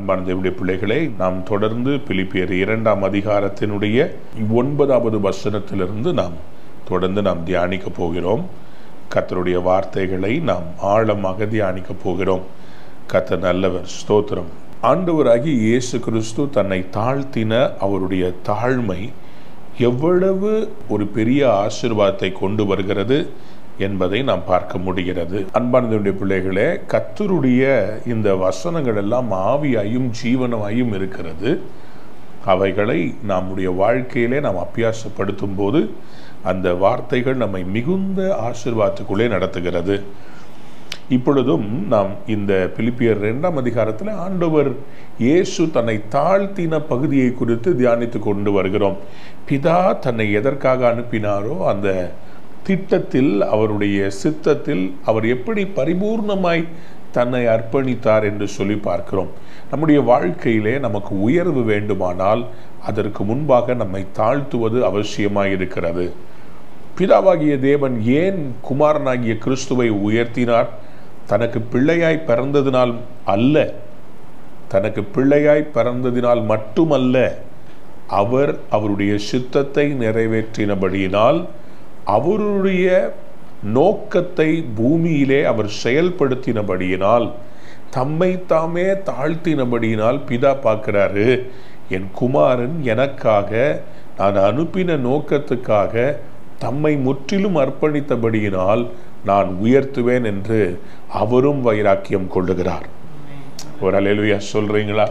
அன்பான தேவனுடைய பிள்ளைகளே நாம் தொடர்ந்து பிலிப்பியர் இரண்டாம் அதிகாரத்தினுடைய ஒன்பதாவது வசனத்திலிருந்து நாம் தொடர்ந்து நாம் தியானிக்க போகிறோம் கர்த்தருடைய வார்த்தைகளை நாம் ஆழமாக தியானிக்க போகிறோம் கர்த்தர் நல்லவர் ஸ்தோத்திரம் ஆண்டவராகி இயேசு கிறிஸ்து தன்னை தாழ்த்தின அவருடைய தாழ்மை எவ்வளவு ஒரு பெரிய ஆசீர்வாதத்தை கொண்டு வருகிறது என்பதை நாம் பார்க்க முடிகிறது அன்பானதுடைய பிள்ளைகளே கத்தருடைய இந்த வசனங்கள் எல்லாம் ஆவியாயும் ஜீவனமாயும் இருக்கிறது அவைகளை நம்முடைய வாழ்க்கையிலே நாம் அபியாசப்படுத்தும் போது அந்த வார்த்தைகள் நம்மை மிகுந்த ஆசீர்வாதத்துக்குள்ளே நடத்துகிறது இப்பொழுதும் நாம் இந்த பிலிப்பியர் இரண்டாம் அதிகாரத்தில் ஆண்டவர் இயேசு தன்னை தாழ்த்தின பகுதியை குறித்து தியானித்து கொண்டு வருகிறோம் பிதா தன்னை எதற்காக அனுப்பினாரோ அந்த திட்டத்தில் அவருடைய சித்தத்தில் அவர் எப்படி பரிபூர்ணமாய் தன்னை அர்ப்பணித்தார் என்று சொல்லி பார்க்கிறோம் நம்முடைய வாழ்க்கையிலே நமக்கு உயர்வு வேண்டுமானால் அதற்கு முன்பாக நம்மை தாழ்த்துவது அவசியமாய் இருக்கிறது பிதாவாகிய தேவன் ஏன் குமாரனாகிய கிறிஸ்துவை உயர்த்தினார் தனக்கு பிள்ளையாய் பிறந்ததினால் அல்ல தனக்கு பிள்ளையாய் பிறந்ததினால் மட்டுமல்ல அவர் அவருடைய சித்தத்தை நிறைவேற்றினபடியினால் அவருடைய நோக்கத்தை பூமியிலே அவர் செயல்படுத்தினபடியினால் தம்மை தாமே தாழ்த்தினபடியினால் பிதா பார்க்கிறாரு என் குமாரன் எனக்காக நான் அனுப்பின நோக்கத்துக்காக தம்மை முற்றிலும் அர்ப்பணித்தபடியினால் நான் உயர்த்துவேன் என்று அவரும் வைராக்கியம் கொள்ளுகிறார் ஒரு அலையிலுயா சொல்றீங்களா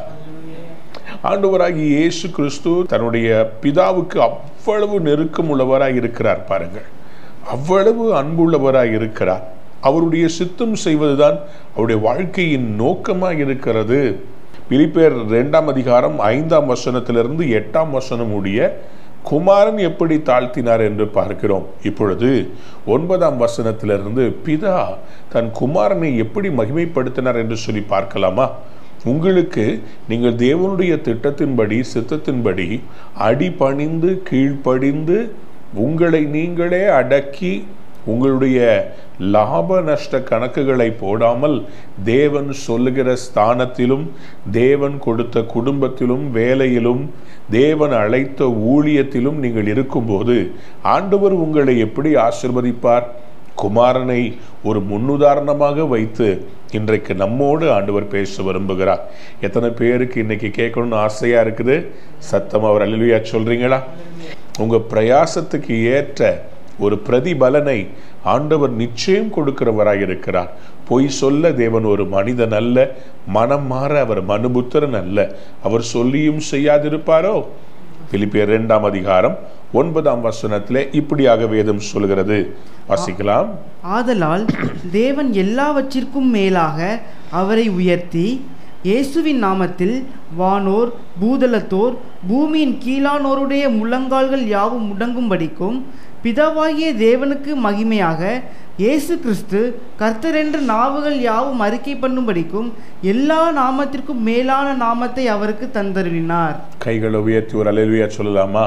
ஆண்டவராகி இயேசு கிறிஸ்து தன்னுடைய பிதாவுக்கு அவ்வளவு நெருக்கம் உள்ளவராய் இருக்கிறார் பாருங்கள் அவ்வளவு அன்புள்ளவராய் இருக்கிறார் அவருடைய சித்தம் செய்வதுதான் அவருடைய வாழ்க்கையின் நோக்கமாக இருக்கிறது பிலிப்பேர் இரண்டாம் அதிகாரம் ஐந்தாம் வசனத்திலிருந்து எட்டாம் வசனம் உடைய குமாரன் எப்படி தாழ்த்தினார் என்று பார்க்கிறோம் இப்பொழுது ஒன்பதாம் வசனத்திலிருந்து பிதா தன் குமாரனை எப்படி மகிமைப்படுத்தினார் என்று சொல்லி பார்க்கலாமா உங்களுக்கு நீங்கள் தேவனுடைய திட்டத்தின்படி சித்தத்தின்படி அடிபணிந்து கீழ்ப்படிந்து உங்களை நீங்களே அடக்கி உங்களுடைய லாப நஷ்ட கணக்குகளை போடாமல் தேவன் சொல்லுகிற ஸ்தானத்திலும் தேவன் கொடுத்த குடும்பத்திலும் வேலையிலும் தேவன் அழைத்த ஊழியத்திலும் நீங்கள் இருக்கும்போது ஆண்டவர் உங்களை எப்படி ஆசிர்வதிப்பார் குமாரனை ஒரு முன்னுதாரணமாக வைத்து இன்றைக்கு நம்மோடு ஆண்டவர் பேச விரும்புகிறார் எத்தனை பேருக்கு இன்னைக்கு கேட்கணும்னு ஆசையா இருக்குது சத்தம் அவர் அலுவயா சொல்றீங்களா உங்க பிரயாசத்துக்கு ஏற்ற ஒரு பிரதிபலனை ஆண்டவர் நிச்சயம் கொடுக்கிறவராக இருக்கிறார் பொய் சொல்ல தேவன் ஒரு மனிதன் அல்ல மனம் மாற அவர் மனுபுத்திரன் அல்ல அவர் சொல்லியும் செய்யாதிருப்பாரோ பிலிப்பியர் இரண்டாம் அதிகாரம் ஒன்பதாம் வசனத்திலே இப்படியாக வேதம் சொல்கிறது வாசிக்கலாம் ஆதலால் தேவன் எல்லாவற்றிற்கும் மேலாக அவரை உயர்த்தி இயேசுவின் நாமத்தில் வானோர் பூதலத்தோர் பூமியின் கீழானோருடைய முழங்கால்கள் யாவும் முடங்கும்படிக்கும் பிதாவாகிய தேவனுக்கு மகிமையாக இயேசு கிறிஸ்து கர்த்தரென்று நாவுகள் யாவும் அறிக்கை பண்ணும்படிக்கும் எல்லா நாமத்திற்கும் மேலான நாமத்தை அவருக்கு தந்தருளினார் கைகளை உயர்த்தி ஒரு அலையிலுயா சொல்லலாமா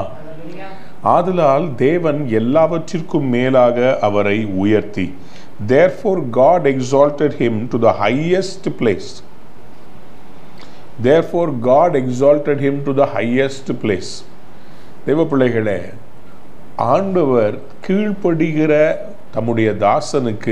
ஆதலால் தேவன் எல்லாவற்றிற்கும் மேலாக அவரை உயர்த்தி therefore God exalted him to the highest place therefore God exalted him to the highest place தேவ பிள்ளைகளே ஆண்டவர் கீழ்ப்படுகிற தம்முடைய தாசனுக்கு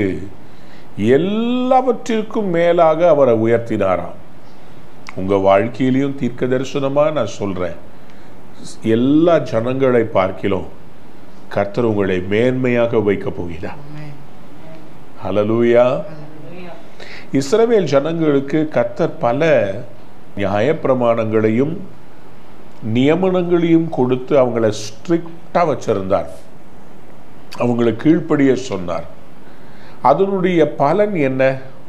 எல்லாவற்றிற்கும் மேலாக அவரை உயர்த்தினாராம் உங்க வாழ்க்கையிலையும் தீர்க்க தரிசனமா நான் சொல்றேன் எல்லா ஜனங்களை பார்க்கிலும் கர்த்தர் உங்களை மேன்மையாக வைக்க போகிறார் ஹலலூயா இஸ்ரவேல் ஜனங்களுக்கு கர்த்தர் பல நியாயப்பிரமாணங்களையும் நியமனங்களையும் கொடுத்து அவங்கள ஸ்ட்ரிக்டா வச்சிருந்தார் அவங்களை கீழ்ப்படிய சொன்னார் அதனுடைய பலன் என்ன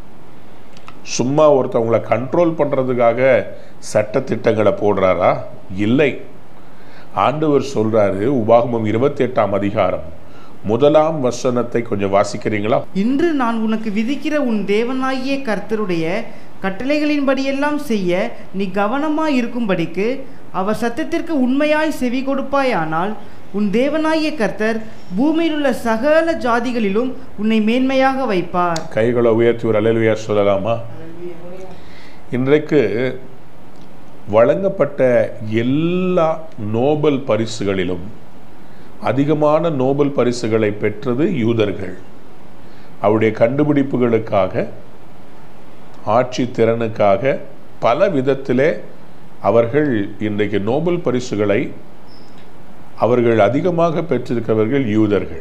சும்மா ஒருத்தவங்களை கண்ட்ரோல் பண்றதுக்காக சட்டத்திட்டங்களை போடுறாரா இல்லை ஆண்டவர் சொல்றாரு உபாகமம் இருபத்தி எட்டாம் அதிகாரம் முதலாம் வசனத்தை கொஞ்சம் வாசிக்கிறீங்களா இன்று நான் உனக்கு விதிக்கிற உன் தேவனாகிய கர்த்தருடைய கட்டளைகளின்படியெல்லாம் செய்ய நீ கவனமாய் இருக்கும்படிக்கு அவர் சத்தத்திற்கு உண்மையாய் செவி கொடுப்பாயானால் உன் தேவனாகிய கர்த்தர் பூமியில் உள்ள சகல ஜாதிகளிலும் உன்னை மேன்மையாக வைப்பார் கைகளை உயர்த்தி ஒரு அலையிலுயா சொல்லலாமா இன்றைக்கு வழங்கப்பட்ட எல்லா நோபல் பரிசுகளிலும் அதிகமான நோபல் பரிசுகளை பெற்றது யூதர்கள் அவருடைய கண்டுபிடிப்புகளுக்காக ஆட்சி திறனுக்காக பல விதத்திலே அவர்கள் இன்றைக்கு நோபல் பரிசுகளை அவர்கள் அதிகமாக பெற்றிருக்கிறவர்கள் யூதர்கள்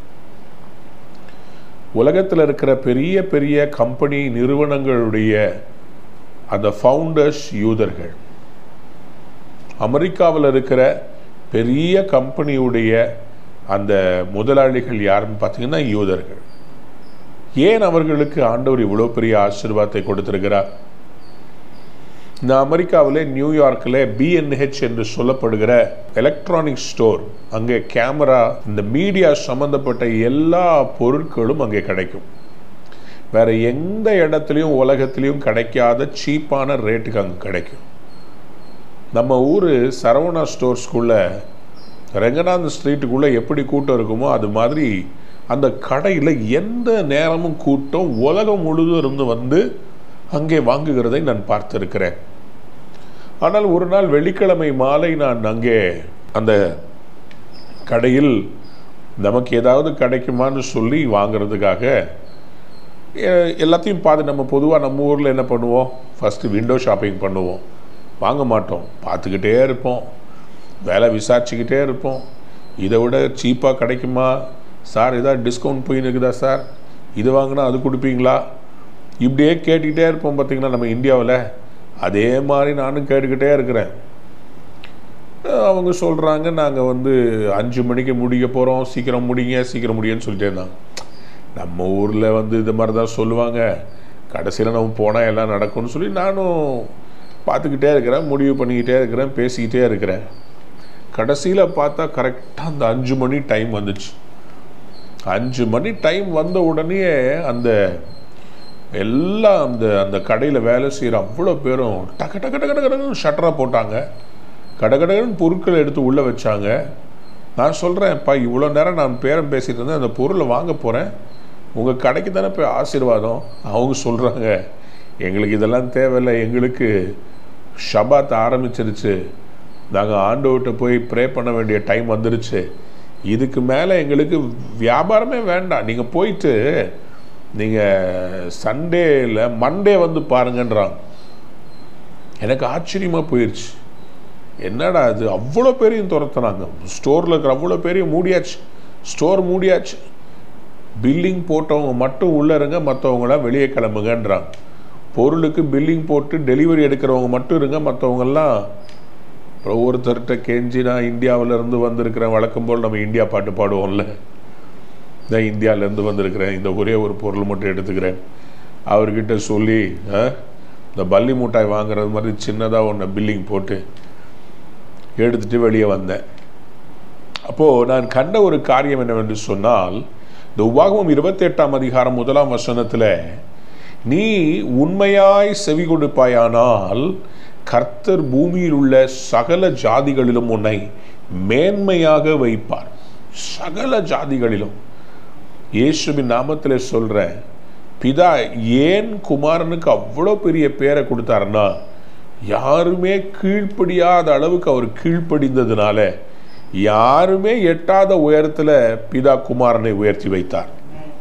உலகத்தில் இருக்கிற பெரிய பெரிய கம்பெனி நிறுவனங்களுடைய அந்த ஃபவுண்டர்ஸ் யூதர்கள் அமெரிக்காவில் இருக்கிற பெரிய கம்பெனியுடைய அந்த முதலாளிகள் யாருன்னு பார்த்தீங்கன்னா யூதர்கள் ஏன் அவர்களுக்கு ஆண்டவர் இவ்வளோ பெரிய ஆசீர்வாதத்தை கொடுத்திருக்கிறார் இந்த அமெரிக்காவில் நியூயார்க்கில் பிஎன்ஹெச் என்று சொல்லப்படுகிற எலக்ட்ரானிக் ஸ்டோர் அங்கே கேமரா இந்த மீடியா சம்பந்தப்பட்ட எல்லா பொருட்களும் அங்கே கிடைக்கும் வேற எந்த இடத்துலையும் உலகத்திலையும் கிடைக்காத சீப்பான ரேட்டுக்கு அங்கே கிடைக்கும் நம்ம ஊர் சரவணா ஸ்டோர்ஸ்குள்ள ரெங்கநாத ஸ்ட்ரீட்டுக்குள்ளே எப்படி கூட்டம் இருக்குமோ அது மாதிரி அந்த கடையில் எந்த நேரமும் கூட்டம் உலகம் முழுதும் இருந்து வந்து அங்கே வாங்குகிறதை நான் பார்த்திருக்கிறேன் ஆனால் ஒரு நாள் வெள்ளிக்கிழமை மாலை நான் அங்கே அந்த கடையில் நமக்கு ஏதாவது கிடைக்குமான்னு சொல்லி வாங்குறதுக்காக எ- எல்லாத்தையும் பார்த்து நம்ம பொதுவாக நம்ம ஊரில் என்ன பண்ணுவோம் ஃபஸ்ட்டு விண்டோ ஷாப்பிங் பண்ணுவோம் வாங்க மாட்டோம் பார்த்துக்கிட்டே இருப்போம் வேலை விசாரிச்சுக்கிட்டே இருப்போம் இதை விட சீப்பாக கிடைக்குமா சார் ஏதாவது டிஸ்கவுண்ட் போயின்னு இருக்குதா சார் இது வாங்கினா அது கொடுப்பீங்களா இப்படியே கேட்டுக்கிட்டே இருப்போம் பார்த்தீங்கன்னா நம்ம இந்தியாவில் அதே மாதிரி நானும் கேட்டுக்கிட்டே இருக்கிறேன் அஹ் அவங்க சொல்கிறாங்க நாங்கள் வந்து அஞ்சு மணிக்கு முடிக்க போகிறோம் சீக்கிரம் முடிங்க சீக்கிரம் முடியுன்னு சொல்லிட்டே இருந்தாங்க நம்ம ஊரில் வந்து இது மாதிரி தான் சொல்லுவாங்க கடைசியில் நம்ம போனால் எல்லாம் நடக்கும்னு சொல்லி நானும் பார்த்துக்கிட்டே இருக்கிறேன் முடிவு பண்ணிக்கிட்டே இருக்கிறேன் பேசிக்கிட்டே இருக்கிறேன் கடைசியில் பார்த்தா கரெக்டாக அந்த அஞ்சு மணி டைம் வந்துச்சு அஞ்சு மணி டைம் வந்த உடனே அந்த எல்லாம் அந்த அந்த கடையில் வேலை செய்கிற அவ்வளோ பேரும் டக்கு டக்கு டக்கு டக்குன்னு ஷட்டரை போட்டாங்க கடகடன்னு பொருட்களை எடுத்து உள்ளே வச்சாங்க நான் சொல்கிறேன் அப்பா இவ்வளோ நேரம் நான் பேரம் பேசிகிட்டு இருந்தேன் அந்த பொருளை வாங்க போகிறேன் உங்கள் கடைக்கு தானே போய் ஆசீர்வாதம் அவங்க சொல்கிறாங்க எங்களுக்கு இதெல்லாம் தேவையில்லை எங்களுக்கு ஷபாத் ஆரம்பிச்சிருச்சு நாங்கள் ஆண்டவர்கிட்ட போய் ப்ரே பண்ண வேண்டிய டைம் வந்துருச்சு இதுக்கு மேலே எங்களுக்கு வியாபாரமே வேண்டாம் நீங்கள் போயிட்டு நீங்கள் சண்டேல மண்டே வந்து பாருங்கன்றாங்க எனக்கு ஆச்சரியமாக போயிடுச்சு என்னடா அது அவ்வளோ பேரையும் துரத்துனாங்க ஸ்டோரில் இருக்கிற அவ்வளோ பேரையும் மூடியாச்சு ஸ்டோர் மூடியாச்சு பில்லிங் போட்டவங்க மட்டும் உள்ளே இருங்க மற்றவங்களாம் வெளியே கிளம்புங்கன்றாங்க பொருளுக்கு பில்லிங் போட்டு டெலிவரி எடுக்கிறவங்க மட்டும் இருங்க மற்றவங்கெல்லாம் அப்புறம் ஒருத்தர்கிட்ட கெஞ்சி நான் இந்தியாவுல இருந்து வந்திருக்கிறேன் வழக்கம் போல் நம்ம இந்தியா பாட்டு பாடுவோம்ல நான் இந்தியாவிலேருந்து வந்திருக்கிறேன் இந்த ஒரே ஒரு பொருள் மட்டும் எடுத்துக்கிறேன் அவர்கிட்ட சொல்லி ஆ, இந்த பல்லி மிட்டாய் வாங்குறது மாதிரி சின்னதாக ஒன்று பில்லிங் போட்டு எடுத்துட்டு வெளியே வந்தேன் அப்போது நான் கண்ட ஒரு காரியம் என்னவென்று சொன்னால் இந்த உபாகமம் இருபத்தெட்டாம் அதிகாரம் முதலாம் வசனத்தில் நீ உண்மையாய் செவி கொடுப்பாயானால் கர்த்தர் பூமியில் உள்ள சகல ஜாதிகளிலும் உன்னை மேன்மையாக வைப்பார் சகல ஜாதிகளிலும் இயேசுவின் நாமத்தில் சொல்கிறேன் பிதா ஏன் குமாரனுக்கு அவ்வளோ பெரிய பேரை கொடுத்தாருன்னா யாருமே கீழ்ப்படியாத அளவுக்கு அவர் கீழ்ப்படிந்ததுனால யாருமே எட்டாத உயரத்தில் பிதா குமாரனை உயர்த்தி வைத்தார்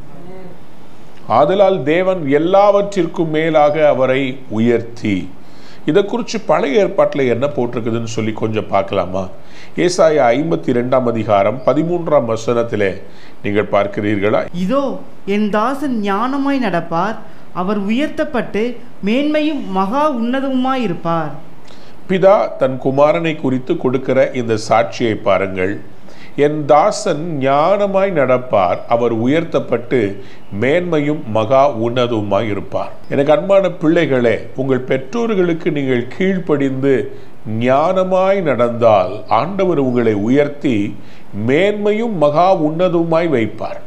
ஆதலால் தேவன் எல்லாவற்றிற்கும் மேலாக அவரை உயர்த்தி இதை குறித்து பழைய ஏற்பாட்டில் என்ன போட்டிருக்குதுன்னு சொல்லி கொஞ்சம் பார்க்கலாமா ஏசாயா ஐம்பத்தி ரெண்டாம் அதிகாரம் பதிமூன்றாம் வசனத்திலே நீங்கள் பார்க்கிறீர்களா இதோ என் தாசன் ஞானமாய் நடப்பார் அவர் உயர்த்தப்பட்டு மேன்மையும் மகா உன்னதமுமாயிருப்பார் பிதா தன் குமாரனை குறித்து கொடுக்கிற இந்த சாட்சியை பாருங்கள் என் தாசன் ஞானமாய் நடப்பார் அவர் உயர்த்தப்பட்டு மேன்மையும் மகா உன்னதவுமாய் இருப்பார் எனக்கு அன்பான பிள்ளைகளே உங்கள் பெற்றோர்களுக்கு நீங்கள் கீழ்ப்படிந்து ஞானமாய் நடந்தால் ஆண்டவர் உங்களை உயர்த்தி மேன்மையும் மகா உன்னதவுமாய் வைப்பார்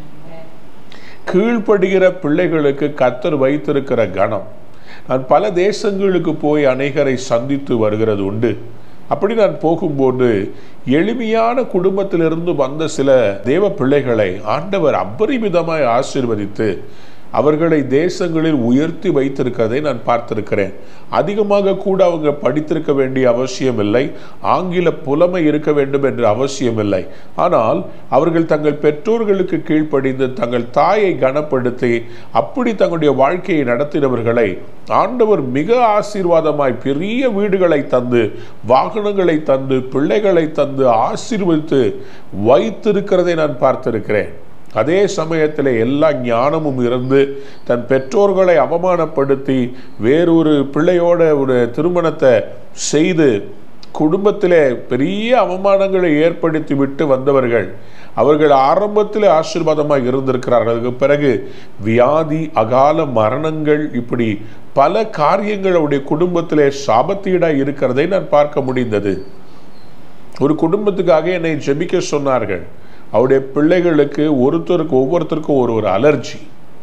கீழ்ப்படுகிற பிள்ளைகளுக்கு கத்தர் வைத்திருக்கிற கணம் நான் பல தேசங்களுக்கு போய் அநேகரை சந்தித்து வருகிறது உண்டு அப்படி நான் போகும்போது எளிமையான குடும்பத்திலிருந்து வந்த சில தேவ பிள்ளைகளை ஆண்டவர் அபரிமிதமாய் ஆசீர்வதித்து அவர்களை தேசங்களில் உயர்த்தி வைத்திருக்கிறதை நான் பார்த்திருக்கிறேன் அதிகமாக கூட அவங்க படித்திருக்க வேண்டிய அவசியம் இல்லை ஆங்கில புலமை இருக்க வேண்டும் என்று அவசியம் இல்லை ஆனால் அவர்கள் தங்கள் பெற்றோர்களுக்கு கீழ்ப்படிந்து தங்கள் தாயை கனப்படுத்தி அப்படி தங்களுடைய வாழ்க்கையை நடத்தினவர்களை ஆண்டவர் மிக ஆசீர்வாதமாய் பெரிய வீடுகளை தந்து வாகனங்களை தந்து பிள்ளைகளை தந்து ஆசீர்வதித்து வைத்திருக்கிறதை நான் பார்த்திருக்கிறேன் அதே சமயத்தில் எல்லா ஞானமும் இருந்து தன் பெற்றோர்களை அவமானப்படுத்தி வேறொரு பிள்ளையோட ஒரு திருமணத்தை செய்து குடும்பத்திலே பெரிய அவமானங்களை ஏற்படுத்தி விட்டு வந்தவர்கள் அவர்கள் ஆரம்பத்தில் ஆசீர்வாதமாக இருந்திருக்கிறார்கள் அதுக்கு பிறகு வியாதி அகால மரணங்கள் இப்படி பல காரியங்கள் அவருடைய குடும்பத்திலே சாபத்தீடாக இருக்கிறதை நான் பார்க்க முடிந்தது ஒரு குடும்பத்துக்காக என்னை ஜெபிக்க சொன்னார்கள் அவருடைய பிள்ளைகளுக்கு ஒருத்தருக்கு ஒவ்வொருத்தருக்கும் ஒரு ஒரு அலர்ஜி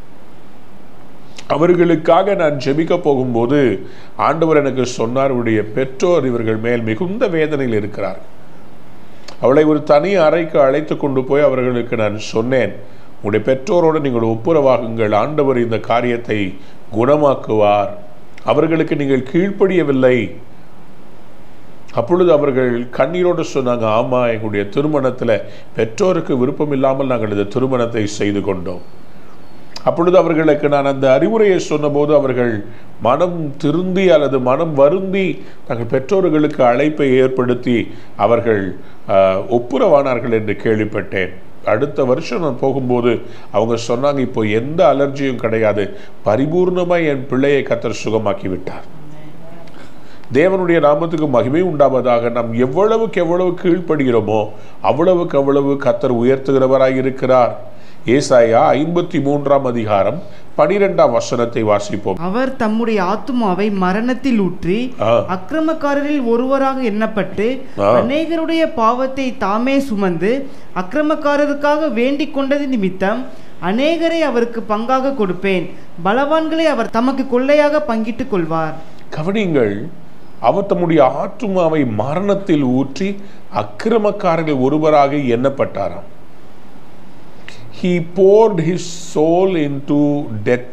அவர்களுக்காக நான் ஜெபிக்க போகும்போது ஆண்டவர் எனக்கு சொன்னார் உடைய பெற்றோர் இவர்கள் மேல் மிகுந்த வேதனையில் இருக்கிறார் அவளை ஒரு தனி அறைக்கு அழைத்து கொண்டு போய் அவர்களுக்கு நான் சொன்னேன் உங்களுடைய பெற்றோரோடு நீங்கள் ஒப்புரவாகுங்கள் ஆண்டவர் இந்த காரியத்தை குணமாக்குவார் அவர்களுக்கு நீங்கள் கீழ்ப்படியவில்லை அப்பொழுது அவர்கள் கண்ணீரோடு சொன்னாங்க ஆமா எங்களுடைய திருமணத்தில் பெற்றோருக்கு விருப்பம் இல்லாமல் நாங்கள் இந்த திருமணத்தை செய்து கொண்டோம் அப்பொழுது அவர்களுக்கு நான் அந்த அறிவுரையை சொன்னபோது அவர்கள் மனம் திருந்தி அல்லது மனம் வருந்தி தங்கள் பெற்றோர்களுக்கு அழைப்பை ஏற்படுத்தி அவர்கள் ஆஹ், ஒப்புரவானார்கள் என்று கேள்விப்பட்டேன் அடுத்த வருஷம் நான் போகும்போது அவங்க சொன்னாங்க இப்போ எந்த அலர்ஜியும் கிடையாது பரிபூர்ணமாக என் பிள்ளையை கத்தர் சுகமாக்கி விட்டார் தேவனுடைய நாமத்துக்கு மகிமை உண்டாவதாக நாம் எவ்வளவுக்கு எவ்வளவு கீழ்ப்படுகிறோமோ அவ்வளவுக்கு அவ்வளவு கத்தர் உயர்த்துகிறவராய் இருக்கிறார் ஏசாயா ஐம்பத்தி மூன்றாம் அதிகாரம் பனிரெண்டாம் வசனத்தை வாசிப்போம் அவர் தம்முடைய ஆத்துமாவை மரணத்தில் ஊற்றி ஆ. அக்கிரமக்காரரில் ஒருவராக எண்ணப்பட்டு ஆ. அநேகருடைய பாவத்தை தாமே சுமந்து அக்கிரமக்காரருக்காக வேண்டிக் கொண்டது நிமித்தம் அநேகரை அவருக்கு பங்காக கொடுப்பேன் பலவான்களை அவர் தமக்கு கொள்ளையாக பங்கிட்டுக் கொள்வார் கவனிங்கள் அவர் தம்முடைய ஆத்துமாவை மரணத்தில் ஊற்றி அக்கிரமக்காரர்கள் ஒருவராக எண்ணப்பட்டாராம் he poured his soul into death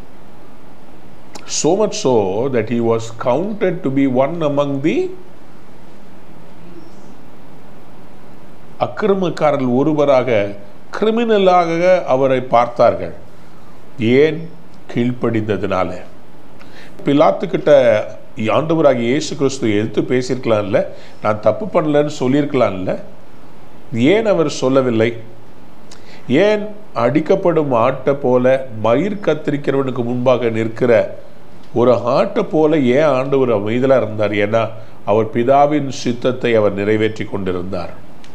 so much so that he was counted to be one among the அக்கிரமக்காரர்கள் ஒருவராக கிரிமினலாக அவரை பார்த்தார்கள் ஏன் கீழ்ப்படிந்ததுனால பிலாத்துக்கிட்ட ஆண்டவராகிய இயேசு கிறிஸ்து எதிர்த்து பேசியிருக்கலாம்ல நான் தப்பு பண்ணலன்னு சொல்லியிருக்கலாம்ல ஏன் அவர் சொல்லவில்லை ஏன் அடிக்கப்படும் ஆட்டை போல மயிர் கத்திரிக்கிறவனுக்கு முன்பாக நிற்கிற ஒரு ஆட்டை போல ஏன் ஆண்டவர் அமைதலாக இருந்தார் ஏன்னா அவர் பிதாவின் சித்தத்தை அவர் நிறைவேற்றி கொண்டிருந்தார்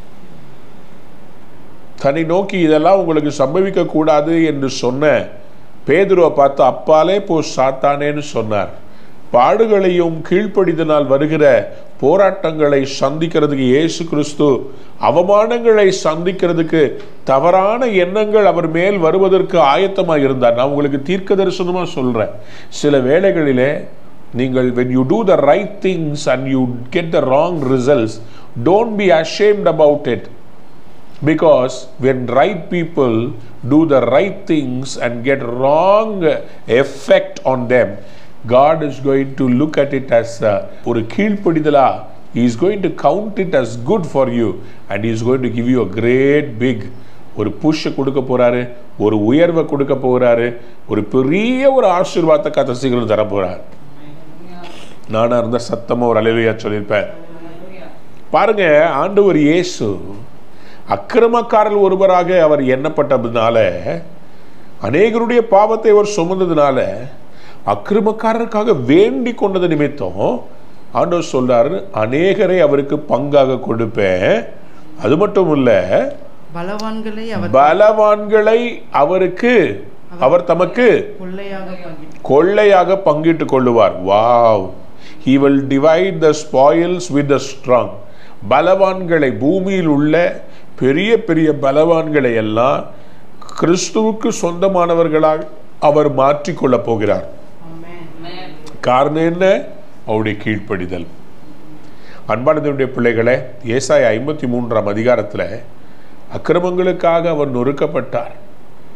தன்னை நோக்கி இதெல்லாம் உங்களுக்கு சம்பவிக்க கூடாது என்று சொன்ன பேதுருவை பார்த்து அப்பாலே போ சாத்தானேன்னு சொன்னார் பாடுகளையும் கீழ்ப்படிதனால் வருகிற போராட்டங்களை சந்திக்கிறதுக்கு இயேசு கிறிஸ்து அவமானங்களை சந்திக்கிறதுக்கு தவறான எண்ணங்கள் அவர் மேல் வருவதற்கு ஆயத்தமாக இருந்தார் நான் உங்களுக்கு தீர்க்க தரிசனமாக சொல்கிறேன் சில வேளைகளிலே நீங்கள் when you do the right things and you get the wrong results don't be ashamed about it because when right people do the right things and get wrong effect on them god is going to look at it as uh, ஒரு கீழ்ப்படிதலா he is going to count it as good for you and he is going to give you a great big ஒரு புஷ்ஷை கொடுக்க போறாரு ஒரு உயர்வை கொடுக்க போறாரு ஒரு பெரிய ஒரு ஆசீர்வாதத்தை கத்த சீக்கிரம் தர போறார் நானா இருந்த சத்தமா ஒரு அலைவையா சொல்லியிருப்பேன் பாருங்க ஆண்டவர் இயேசு அக்கிரமக்காரர் ஒருவராக அவர் எண்ணப்பட்டதுனால அநேகருடைய பாவத்தை அவர் சுமந்ததுனால அக்கிரமக்காரருக்காக வேண்டி கொண்டது நிமித்தம் ஆண்டவர் சொல்றாரு அநேகரை அவருக்கு பங்காக கொடுப்பேன் அது மட்டும் இல்ல பலவான்களை அவர் பலவான்களை அவருக்கு அவர் தமக்கு கொள்ளையாக பங்கிட்டு கொள்ளையாக பங்கிட்டுக் கொள்ளுவார் wow he will divide the spoils with the strong பலவான்களை பூமியில் உள்ள பெரிய பெரிய பலவான்களை எல்லாம் கிறிஸ்துவுக்கு சொந்தமானவர்களாக அவர் மாற்றிக்கொள்ளப் போகிறார் ஆமென் காரணம் என்ன அவருடைய கீழ்ப்படிதல் அன்பானதனுடைய பிள்ளைகளே ஏசாய ஐம்பத்தி மூன்றாம் அதிகாரத்தில் அக்கிரமங்களுக்காக அவர் நொறுக்கப்பட்டார்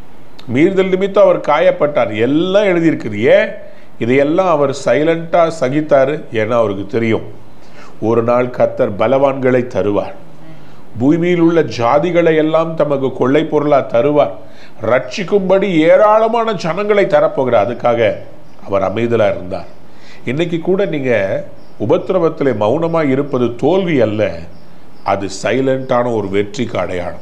மீறுதல் நிமித்தம் அவர் காயப்பட்டார் எல்லாம் எழுதியிருக்குது ஏன் இதையெல்லாம் அவர் சைலண்டா சகித்தாரு ஏன்னா அவருக்கு தெரியும் ஒரு நாள் கத்தர் பலவான்களை தருவார் பூமியில் உள்ள ஜாதிகளை எல்லாம் தமக்கு கொள்ளை பொருளா தருவார் ரட்சிக்கும்படி ஏராளமான ஜனங்களை தரப்போகிறார் அதுக்காக அவர் அமைதலா இருந்தார் இன்னைக்கு கூட நீங்க உபத்திரவத்திலே மௌனமா இருப்பது தோல்வி அல்ல அது சைலண்டான ஒரு வெற்றிக்கு அடையாளம்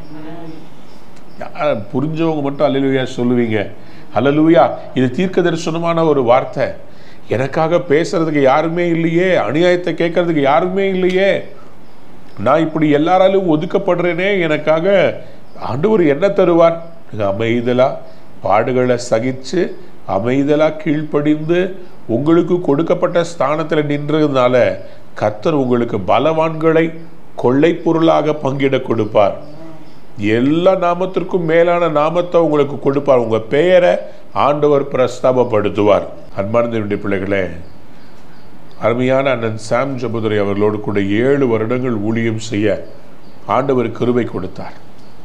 யா- புரிஞ்சவங்க மட்டும் அல்லலுயா சொல்லுவீங்க அல்லலுயா இது தீர்க்க தரிசனமான ஒரு வார்த்தை எனக்காக பேசுறதுக்கு யாருமே இல்லையே அநியாயத்தை கேட்கறதுக்கு யாருமே இல்லையே நான் இப்படி எல்லாராலும் ஒதுக்கப்படுறேனே எனக்காக ஆண்டவர் என்ன தருவார் நீங்க அமைதலா பாடுகளை சகிச்சு அமைதலா கீழ்ப்படிந்து உங்களுக்கு கொடுக்கப்பட்ட ஸ்தானத்தில் நின்றதுனால கர்த்தர் உங்களுக்கு பலவான்களை கொள்ளை பொருளாக பங்கிட கொடுப்பார் எல்லா நாமத்திற்கும் மேலான நாமத்தை உங்களுக்கு கொடுப்பார் உங்க பெயரை ஆண்டவர் பிரஸ்தாபப்படுத்துவார் அன்பார்ந்த பிள்ளைகளே அருமையான அண்ணன் சாம் ஜபுதுரை அவர்களோடு கூட ஏழு வருடங்கள் ஊழியம் செய்ய ஆண்டவர் கிருபை கொடுத்தார்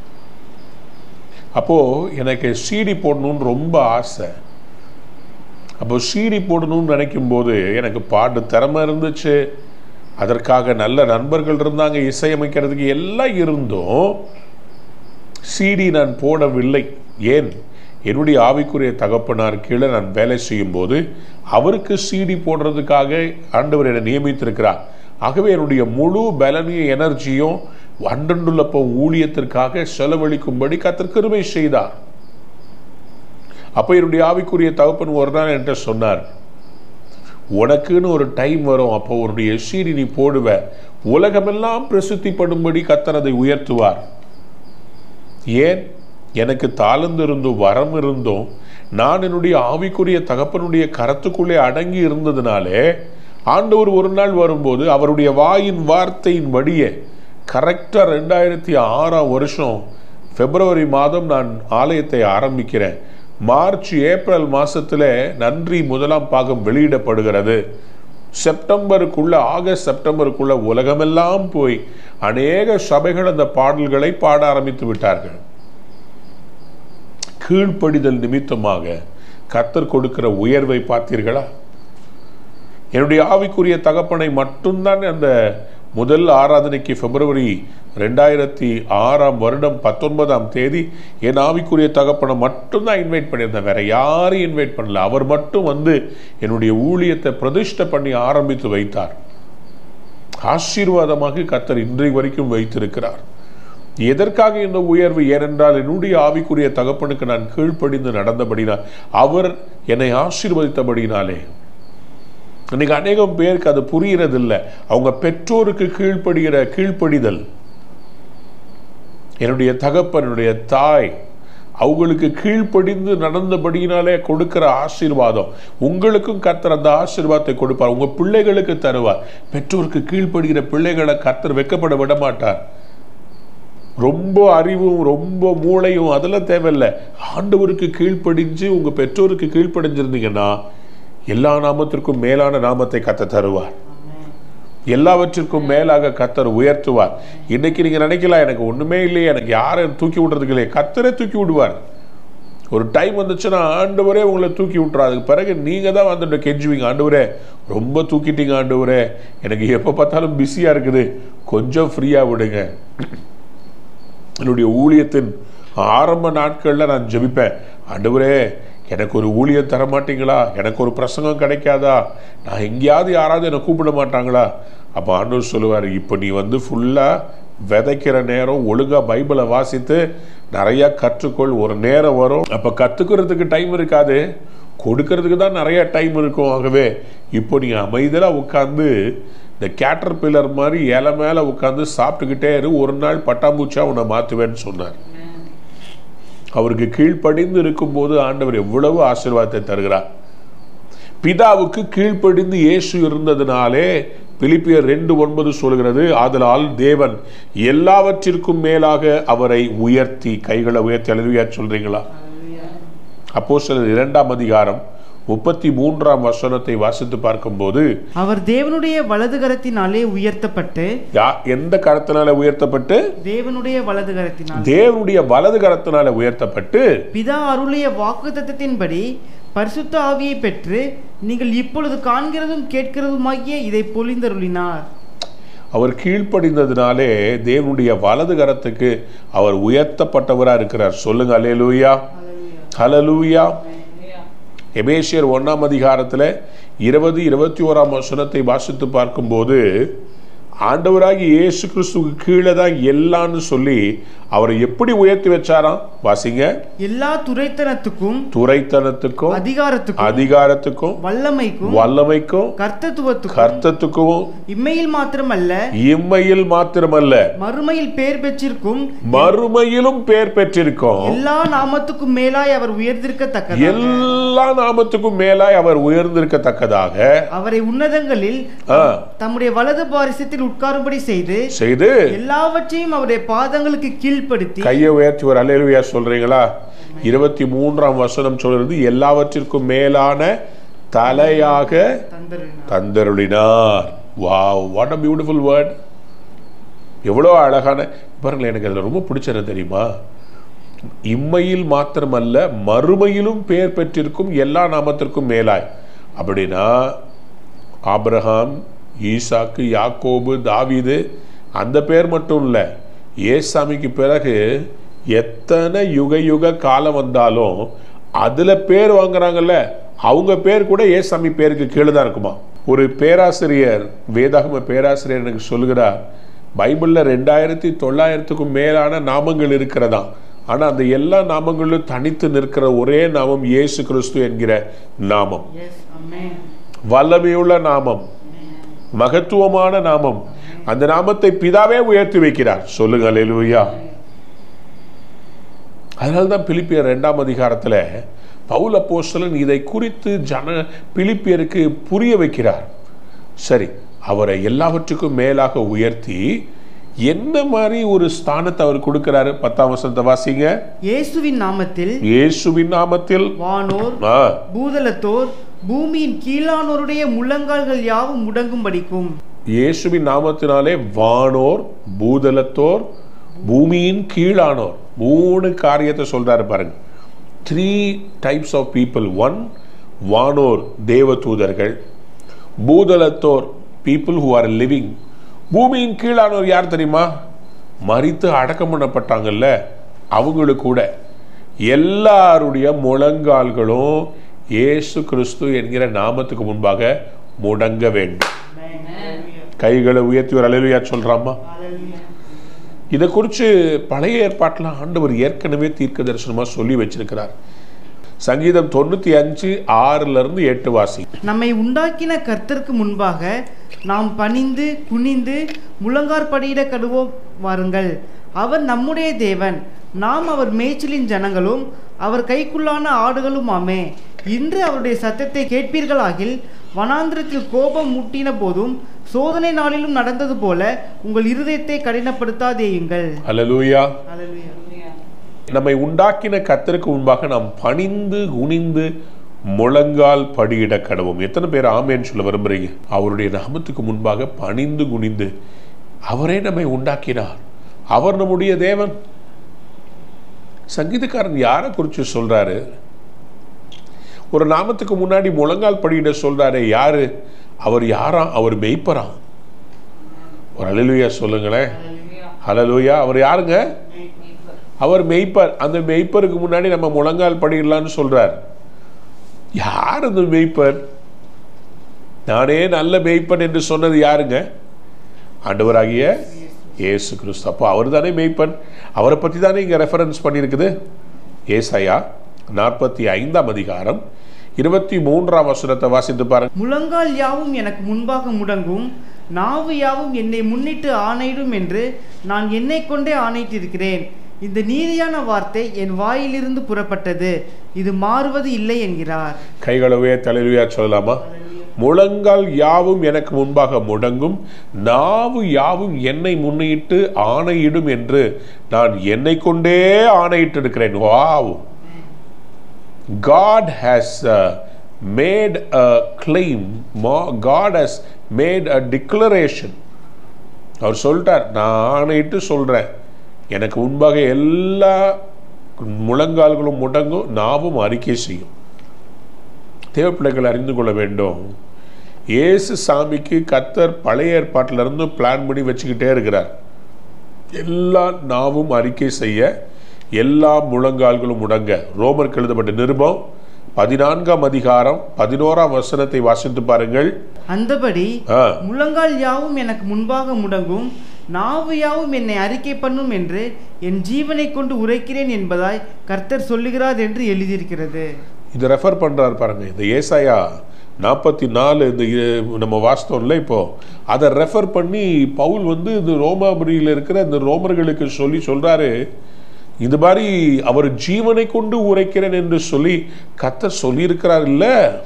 அப்போ எனக்கு சீடி போடணும்னு ரொம்ப ஆசை அப்போ சீடி போடணும்னு நினைக்கும் போது எனக்கு பாட்டு திறமை இருந்துச்சு அதற்காக நல்ல நண்பர்கள் இருந்தாங்க இசையமைக்கிறதுக்கு எல்லாம் இருந்தும் சிடி நான் போடவில்லை ஏன் என்னுடைய ஆவிக்குரிய தகப்பனார் கீழே நான் வேலை செய்யும் போது அவருக்கு சிடி போடுறதுக்காக ஆண்டவர் என்னை நியமித்திருக்கிறார் ஆகவே என்னுடைய முழு பலனையும் எனர்ஜியும் அன்றண்டுள்ளப்போ ஊழியத்திற்காக செலவழிக்கும்படி கத்தர் கிருபை செய்தார் அப்போ என்னுடைய ஆவிக்குரிய தகப்பன் ஒரு நாள் என்கிட்ட சொன்னார் உனக்குன்னு ஒரு டைம் வரும் அப்போ உன்னுடைய சீடி நீ போடுவ உலகமெல்லாம் பிரசித்திப்படும்படி கத்தர் அதை உயர்த்துவார் ஏன் எனக்கு தாளந்து இருந்தும் வரம் இருந்தும் நான் என்னுடைய ஆவிக்குரிய தகப்பனுடைய கரத்துக்குள்ளே அடங்கி இருந்ததுனாலே ஆண்டவர் ஒரு நாள் வரும்போது அவருடைய வாயின் வார்த்தையின் வழியே கரெக்டாக ரெண்டாயிரத்தி ஆறாம் வருஷம் பிப்ரவரி மாதம் நான் ஆலயத்தை ஆரம்பிக்கிறேன் மார்ச் ஏப்ரல் மாசத்துல நன்றி முதலாம் பாகம் வெளியிடப்படுகிறது செப்டம்பருக்குள்ள ஆகஸ்ட் செப்டம்பருக்குள்ள உலகமெல்லாம் போய் அநேக சபைகள் அந்த பாடல்களை பாட ஆரம்பித்து விட்டார்கள் கீழ்ப்படிதல் நிமித்தமாக கர்த்தர் கொடுக்கிற உயர்வை பார்த்தீர்களா என்னுடைய ஆவிக்குரிய தகப்பனை மட்டும்தான் அந்த முதல் ஆராதனைக்கு பிப்ரவரி ரெண்டாயிரத்தி ஆறாம் வருடம் பத்தொன்பதாம் தேதி என் ஆவிக்குரிய தகப்பனை மட்டும்தான் இன்வைட் பண்ணியிருந்தேன் வேற யாரையும் இன்வைட் பண்ணல அவர் மட்டும் வந்து என்னுடைய ஊழியத்தை பிரதிஷ்டை பண்ணி ஆரம்பித்து வைத்தார் ஆசீர்வாதமாக கர்த்தர் இன்றை வரைக்கும் வைத்திருக்கிறார் எதற்காக இந்த உயர்வு ஏனென்றால் என்னுடைய ஆவிக்குரிய தகப்பனுக்கு நான் கீழ்ப்படிந்து நடந்தபடினால் அவர் என்னை ஆசீர்வதித்தபடினாலே இன்னைக்கு அநேகம் பேருக்கு அது புரியறதில்ல அவங்க பெற்றோருக்கு கீழ்ப்படுகிற கீழ்ப்படிதல் என்னுடைய தகப்பன் என்னுடைய தாய் அவங்களுக்கு கீழ்ப்படிந்து நடந்தபடியினாலே கொடுக்கிற ஆசீர்வாதம் உங்களுக்கும் கர்த்தர் அந்த ஆசீர்வாதத்தை கொடுப்பார் உங்க பிள்ளைகளுக்கு தருவார் பெற்றோருக்கு கீழ்ப்படுகிற பிள்ளைகளை கர்த்தர் வெக்கப்பட விட மாட்டார் ரொம்ப அறிவும் ரொம்ப மூளையும் அதெல்லாம் தேவையில்லை ஆண்டவருக்கு கீழ்ப்படிஞ்சு உங்க பெற்றோருக்கு கீழ்ப்படிஞ்சிருந்தீங்கன்னா எல்லா நாமத்திற்கும் மேலான நாமத்தை கத்த தருவார் எல்லாவற்றிற்கும் மேலாக கத்தர் உயர்த்துவார் இன்னைக்கு நீங்க நினைக்கலாம் எனக்கு ஒண்ணுமே இல்லையே எனக்கு யாரும் தூக்கி விடுறதுக்கு இல்லையே கத்தரே தூக்கி விடுவார் ஒரு டைம் வந்துச்சுன்னா ஆண்டவரே உங்களை தூக்கி விட்டுறாரு அதுக்கு பிறகு நீங்க தான் வந்துட்டு கெஞ்சுவீங்க ஆண்டவரே ரொம்ப தூக்கிட்டீங்க ஆண்டவரே எனக்கு எப்போ பார்த்தாலும் பிஸியா இருக்குது கொஞ்சம் ஃப்ரீயா விடுங்க என்னுடைய ஊழியத்தின் ஆரம்ப நாட்களில் நான் ஜெபிப்பேன் ஆண்டவரே எனக்கு ஒரு ஊழியம் தர மாட்டீங்களா எனக்கு ஒரு பிரசங்கம் கிடைக்காதா நான் எங்கேயாவது யாராவது என்னை கூப்பிட மாட்டாங்களா அப்போ ஆண்டவர் சொல்லுவார் இப்போ நீ வந்து ஃபுல்லாக விதைக்கிற நேரம் ஒழுங்காக பைபிளை வாசித்து நிறைய கற்றுக்கொள் ஒரு நேரம் வரும் அப்போ கற்றுக்கிறதுக்கு டைம் இருக்காது கொடுக்கறதுக்கு தான் நிறைய டைம் இருக்கும் ஆகவே இப்போ நீ அமைதியாக உட்காந்து இந்த கேட்டர் பில்லர் மாதிரி இலை மேலே உட்காந்து சாப்பிட்டுக்கிட்டே இரு ஒரு நாள் பட்டாம்பூச்சா உன்னை மாற்றுவேன்னு சொன்னார் அவருக்கு கீழ்ப்படிந்து இருக்கும்போது ஆண்டவர் எவ்வளவு ஆசீர்வாதத்தை தருகிறார் பிதாவுக்கு கீழ்ப்படிந்து இயேசு இருந்ததினாலே பிலிப்பியர் ரெண்டு ஒன்பது சொல்கிறது ஆதலால் தேவன் எல்லாவற்றிற்கும் மேலாக அவரை உயர்த்தி கைகளை உயர்த்தி அழுவியா சொல்றீங்களா அப்போ சிலர் இரண்டாம் அதிகாரம் முப்பத்தி மூன்றாம் வசனத்தை வாசித்து பார்க்கும்போது அவர் தேவனுடைய வலது கரத்தினாலே உயர்த்தப்பட்டு யா எந்த கரத்தினால உயர்த்தப்பட்டு தேவனுடைய வலது கரத்தினால் தேவனுடைய வலது கரத்தினால உயர்த்தப்பட்டு பிதா அருளிய வாக்குத்தத்தத்தின்படி பரிசுத்த ஆவியை பெற்று நீங்கள் இப்பொழுது காண்கிறதும் கேட்கிறதுமாகிய இதை பொழிந்தருளினார் அவர் கீழ்ப்படிந்ததினாலே தேவனுடைய வலது கரத்துக்கு அவர் உயர்த்தப்பட்டவரா இருக்கிறார் சொல்லுங்க அலேலூயா ஹலலூயா எபேசியர் ஒன்றாம் அதிகாரத்தில் இருபது இருபத்தி ஓராம் வசனத்தை வாசித்து பார்க்கும்போது ஆண்டவராகி இயேசு கிறிஸ்துவுக்கு கீழே தான் எல்லான்னு சொல்லி அவரை எப்படி உயர்த்தி வச்சாராம் வாசிங்க எல்லா துரைத்தனத்துக்கும் துரைத்தனத்துக்கும் அதிகாரத்துக்கும் அதிகாரத்துக்கும் வல்லமைக்கும் வல்லமைக்கும் கர்த்தத்துவத்துக்கும் கர்த்தத்துக்கும் இம்மையில் மாத்திரமல்ல இம்மையில் மாத்திரமல்ல மறுமையில் பேர் பெற்றிருக்கும் மறுமையிலும் பேர் பெற்றிருக்கோம் எல்லா நாமத்துக்கும் மேலாய் அவர் உயர்ந்திருக்கத்தக்கது எல்லா நாமத்துக்கும் மேலாய் அவர் உயர்ந்திருக்கத்தக்கதாக அவரை உன்னதங்களில் ஆ, தம்முடைய வலது பாரிசத்தில் உட்காரும்படி செய்து செய்து எல்லாவற்றையும் அவருடைய பாதங்களுக்கு கீழ்ப்படுத்தி கையை உயர்த்தி ஒரு அலையலுவியா சொல்றீங்களா இருபத்தி மூன்றாம் வசனம் சொல்றது எல்லாவற்றிற்கும் மேலான தலையாக தந்தருளினார் தந்தருளினார் wow what a beautiful word எவ்வளோ அழகான பாருங்களேன் எனக்கு அதில் ரொம்ப பிடிச்சது தெரியுமா இம்மையில் மாத்திரமல்ல மறுமையிலும் பேர் பெற்றிருக்கும் எல்லா நாமத்திற்கும் மேலாய் அப்படின்னா ஆபிரகாம் ஈசாக்கு யாக்கோபு தாவீது அந்த பேர் மட்டும் இல்லை ஏசாமிக்கு பிறகு எத்தனை யுக யுக காலம் வந்தாலும் அதில் பேர் வாங்குறாங்கல்ல அவங்க பேர் கூட ஏசாமி பேருக்கு கீழே தான் இருக்குமா ஒரு பேராசிரியர் வேதாகம பேராசிரியர் எனக்கு சொல்கிறார் பைபிளில் ரெண்டாயிரத்தி தொள்ளாயிரத்துக்கும் மேலான நாமங்கள் இருக்கிறதா ஆனால் அந்த எல்லா நாமங்களிலும் தனித்து நிற்கிற ஒரே நாமம் இயேசு கிறிஸ்து என்கிற நாமம் எஸ் அமேன் வல்லமையுள்ள நாமம் மகத்துவமான நாமம் அந்த நாமத்தை பிதாவே உயர்த்தி வைக்கிறார் சொல்லுங்க அல்லேலூயா அதனால தான் பிலிப்பியர் ரெண்டாம் அதிகாரத்தில் பவுல் அப்போஸ்தலன் இதை குறித்து ஜன பிலிப்பியருக்கு புரிய வைக்கிறார் சரி அவரை எல்லாவற்றுக்கும் மேலாக உயர்த்தி என்ன மாதிரி ஒரு ஸ்தானத்தை அவர் கொடுக்கிறாரு பத்தாம் வசனத்தை வாசிங்க இயேசுவின் நாமத்தில் இயேசுவின் நாமத்தில் வானோர் ஆ பூதலத்தோர் பூமியின் கீழானோருடைய முழங்கால்கள் யாவும் முடங்கும்படிக்கும் இயேசுவின் நாமத்தினாலே வானோர் பூதலத்தோர் பூமியின் கீழானோர் மூணு காரியத்தை சொல்றாரு பாருங்க three types of people one வானோர் தேவ தூதர்கள் பூதலத்தோர் பீப்புள் ஹூ ஆர் லிவிங் பூமியின் கீழானோர் யார் தெரியுமா மரித்து அடக்கம் பண்ணப்பட்டாங்கல்ல அவங்களுக்கு கூட எல்லாருடைய முழங்கால்களும் இயேசு கிறிஸ்து என்கிற நாமத்துக்கு முன்பாக முடங்க வேண்டும் கைகளை உயர்த்தி ஒரு அலையிலையா சொல்றாமா இதை குறித்து பழைய ஏற்பாட்டில் ஆண்டவர் ஏற்கனவே தீர்க்க தரிசனமாக சொல்லி வச்சிருக்கிறார் சங்கீதம் தொண்ணூற்றி அஞ்சு ஆறுல இருந்து எட்டு வாசி நம்மை உண்டாக்கின கர்த்தருக்கு முன்பாக நாம் பணிந்து குனிந்து முழங்கார்படியிட கடுவோம் வாருங்கள் அவர் நம்முடைய தேவன் நாம் அவர் மேய்ச்சலின் ஜனங்களும் அவர் கைக்குள்ளான ஆடுகளுமாமே இன்று அவருடைய சத்தத்தை கேட்பீர்களாகில் வனாந்திரத்தில் கோபம் முட்டின போதும் சோதனை நாளிலும் நடந்தது போல உங்கள் இருதயத்தை கடினப்படுத்தாதேயுங்கள் அல்லேலூயா அல்லேலூயா. நம்மை உண்டாக்கின கர்த்தருக்கு முன்பாக நாம் பணிந்து குனிந்து முழங்கால் படியிட கடவும் எத்தனை பேர் ஆமேன்னு சொல்ல விரும்புறீங்க அவருடைய நாமத்துக்கு முன்பாக பணிந்து குனிந்து அவரே நம்மை உண்டாக்கினார் அவர் நம்முடைய தேவன் சங்கீதக்காரன் யாரை குறித்து சொல்றாரு ஒரு நாமத்துக்கு முன்னாடி முழங்கால் படியிட சொல்றாரு யாரு அவர் யாராம் அவர் மெய்ப்பராம் ஒரு அலலுயா சொல்லுங்களேன் ஹலலூயா அவர் யாருங்க அவர் மெய்ப்பர் அந்த மெய்ப்பருக்கு முன்னாடி நம்ம முழங்கால் படிடலான்னு சொல்றார் யார் அந்த மெய்ப்பர் நானே நல்ல மெய்ப்பன் என்று சொன்னது யாருங்க ஆண்டவராகிய இயேசு கிறிஸ்து அப்போ அவர் தானே மெய்ப்பன் அவரை பற்றி தானே இங்கே ரெஃபரன்ஸ் பண்ணியிருக்குது ஏசாயா நாற்பத்தி ஐந்தாம் அதிகாரம் இருபத்தி மூன்றாம் வசனத்தை வாசித்து பாருங்க முழங்கால் யாவும் எனக்கு முன்பாக முடங்கும் நாவு யாவும் என்னை முன்னிட்டு ஆணையிடும் என்று நான் என்னை கொண்டே ஆணையிட்டிருக்கிறேன் இந்த நீதியான வார்த்தை என் வாயிலிருந்து புறப்பட்டது இது மாறுவது இல்லை என்கிறார் கைகளவே தலைவியா சொல்லலாமா முழங்கால் யாவும் எனக்கு முன்பாக முடங்கும் நாவு யாவும் என்னை முன்னிட்டு ஆணையிடும் என்று நான் என்னை கொண்டே ஆணையிட்டு இருக்கிறேன் wow God has uh, made a claim God has made a declaration அவர் சொல்லிட்டார் நான் ஆணையிட்டு சொல்கிறேன் எனக்கு முன்பாக எல்லா முழங்கால்களும் முடங்கும் நாவும் அறிக்கை செய்யும் தேவப்பிள்ளைகள் அறிந்து கொள்ள வேண்டும் இயேசு சாமிக்கு கத்தர் பழைய ஏற்பாட்டில இருந்து பிளான் பண்ணி வச்சுக்கிட்டே இருக்கிறார் எல்லா நாவும் அறிக்கை செய்ய எல்லா முழங்கால்களும் முடங்க ரோமருக்கு எழுதப்பட்ட நிருபம் பதினான்காம் அதிகாரம் பதினோராம் வசனத்தை வாசித்து பாருங்கள் அந்தபடி ஆ, முழங்கால் யாவும் எனக்கு முன்பாக முடங்கும் நாவு யாவும் என்னை அறிக்கை பண்ணும் என்று என் ஜீவனை கொண்டு உரைக்கிறேன் என்பதாய் கர்த்தர் சொல்லுகிறார் என்று எழுதியிருக்கிறது இது ரெஃபர் பண்றாரு பாருங்க இந்த ஏசாயா நாற்பத்தி நாலு இந்த இ- நம்ம வாஸ்தவம்ல இப்போ அதை ரெஃபர் பண்ணி பவுல் வந்து இந்த ரோமாபுரியில் இருக்கிற இந்த ரோமர்களுக்கு சொல்லி சொல்றாரு இது மாதிரி அவர் ஜீவனை கொண்டு உரைக்கிறேன் என்று சொல்லி கத்தர் சொல்லியிருக்கிறார் இல்ல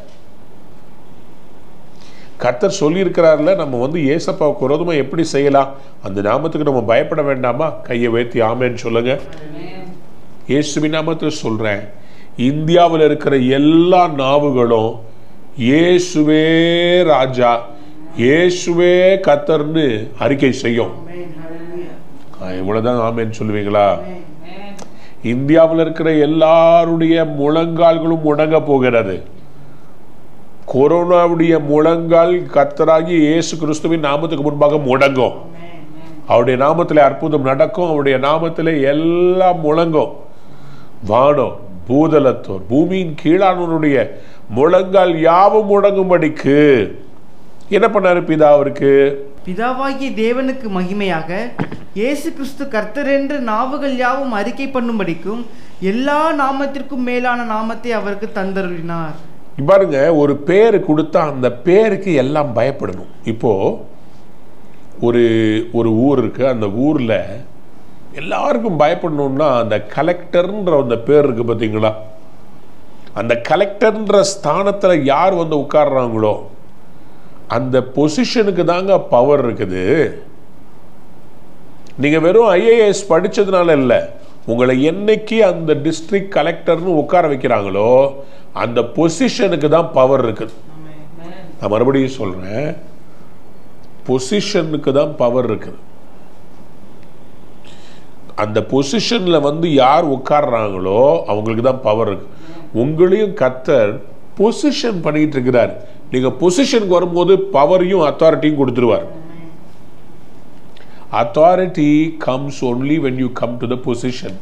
கர்த்தர் சொல்லியிருக்கிறார்ல நம்ம வந்து ஏசப்பாவுக்கு விரோதமா எப்படி செய்யலாம் அந்த நாமத்துக்கு நம்ம பயப்பட வேண்டாமா கையை உயர்த்தி ஆமேன்னு சொல்லுங்க இயேசுவின் நாமத்தில் சொல்றேன் இந்தியாவில் இருக்கிற எல்லா நாவுகளும் இயேசுவே ராஜா இயேசுவே கத்தர்னு அறிக்கை செய்யும் ஆ, இவ்வளவுதான் ஆமேன்னு சொல்லுவீங்களா இந்தியாவில் இருக்கிற எல்லாருடைய முழங்கால்களும் முடங்க போகிறது கொரோனாவுடைய முழங்கால் கத்தராகி இயேசு கிறிஸ்துவின் நாமத்துக்கு முன்பாக முடங்கும் அவருடைய நாமத்தில் அற்புதம் நடக்கும் அவருடைய நாமத்தில் எல்லாம் முழங்கும் வானம் பூதலத்தோர் பூமியின் கீழானவனுடைய முழங்கால் யாவும் முடங்கும்படிக்கு என்ன பண்ணாரு பிதா அவருக்கு பிதாவாகிய தேவனுக்கு மகிமையாக இயேசு கிறிஸ்து கர்த்தர் என்று நாவுகள் யாவும் அறிக்கை பண்ணும்படிக்கும் எல்லா நாமத்திற்கும் மேலான நாமத்தை அவருக்கு தந்தருளினார் பாருங்க ஒரு பேர் கொடுத்தா அந்த பேருக்கு எல்லாம் பயப்படணும் இப்போ ஒரு ஒரு ஊர் இருக்கு அந்த ஊர்ல எல்லாருக்கும் பயப்படணும்னா அந்த கலெக்டர்ன்ற அந்த பேர் இருக்கு பார்த்தீங்களா அந்த கலெக்டர்ன்ற ஸ்தானத்துல யார் வந்து உட்கார்றாங்களோ அந்த பொசிஷனுக்கு தாங்க பவர் இருக்குது நீங்க வெறும் ஐஏஎஸ் படிச்சதுனால இல்லை உங்களை என்னைக்கு அந்த டிஸ்ட்ரிக்ட் கலெக்டர்னு உட்கார வைக்கிறாங்களோ அந்த பொசிஷனுக்கு தான் பவர் இருக்குது நான் மறுபடியும் சொல்றேன் பொசிஷனுக்கு தான் பவர் இருக்குது அந்த பொசிஷன்ல வந்து யார் உட்கார்றாங்களோ அவங்களுக்கு தான் பவர் இருக்கு உங்களையும் கத்தர் பொசிஷன் பண்ணிட்டு இருக்கிறார் நீங்க பொசிஷனுக்கு வரும்போது பவரையும் அத்தாரிட்டியும் கொடுத்துருவார் authority comes only when you come to the position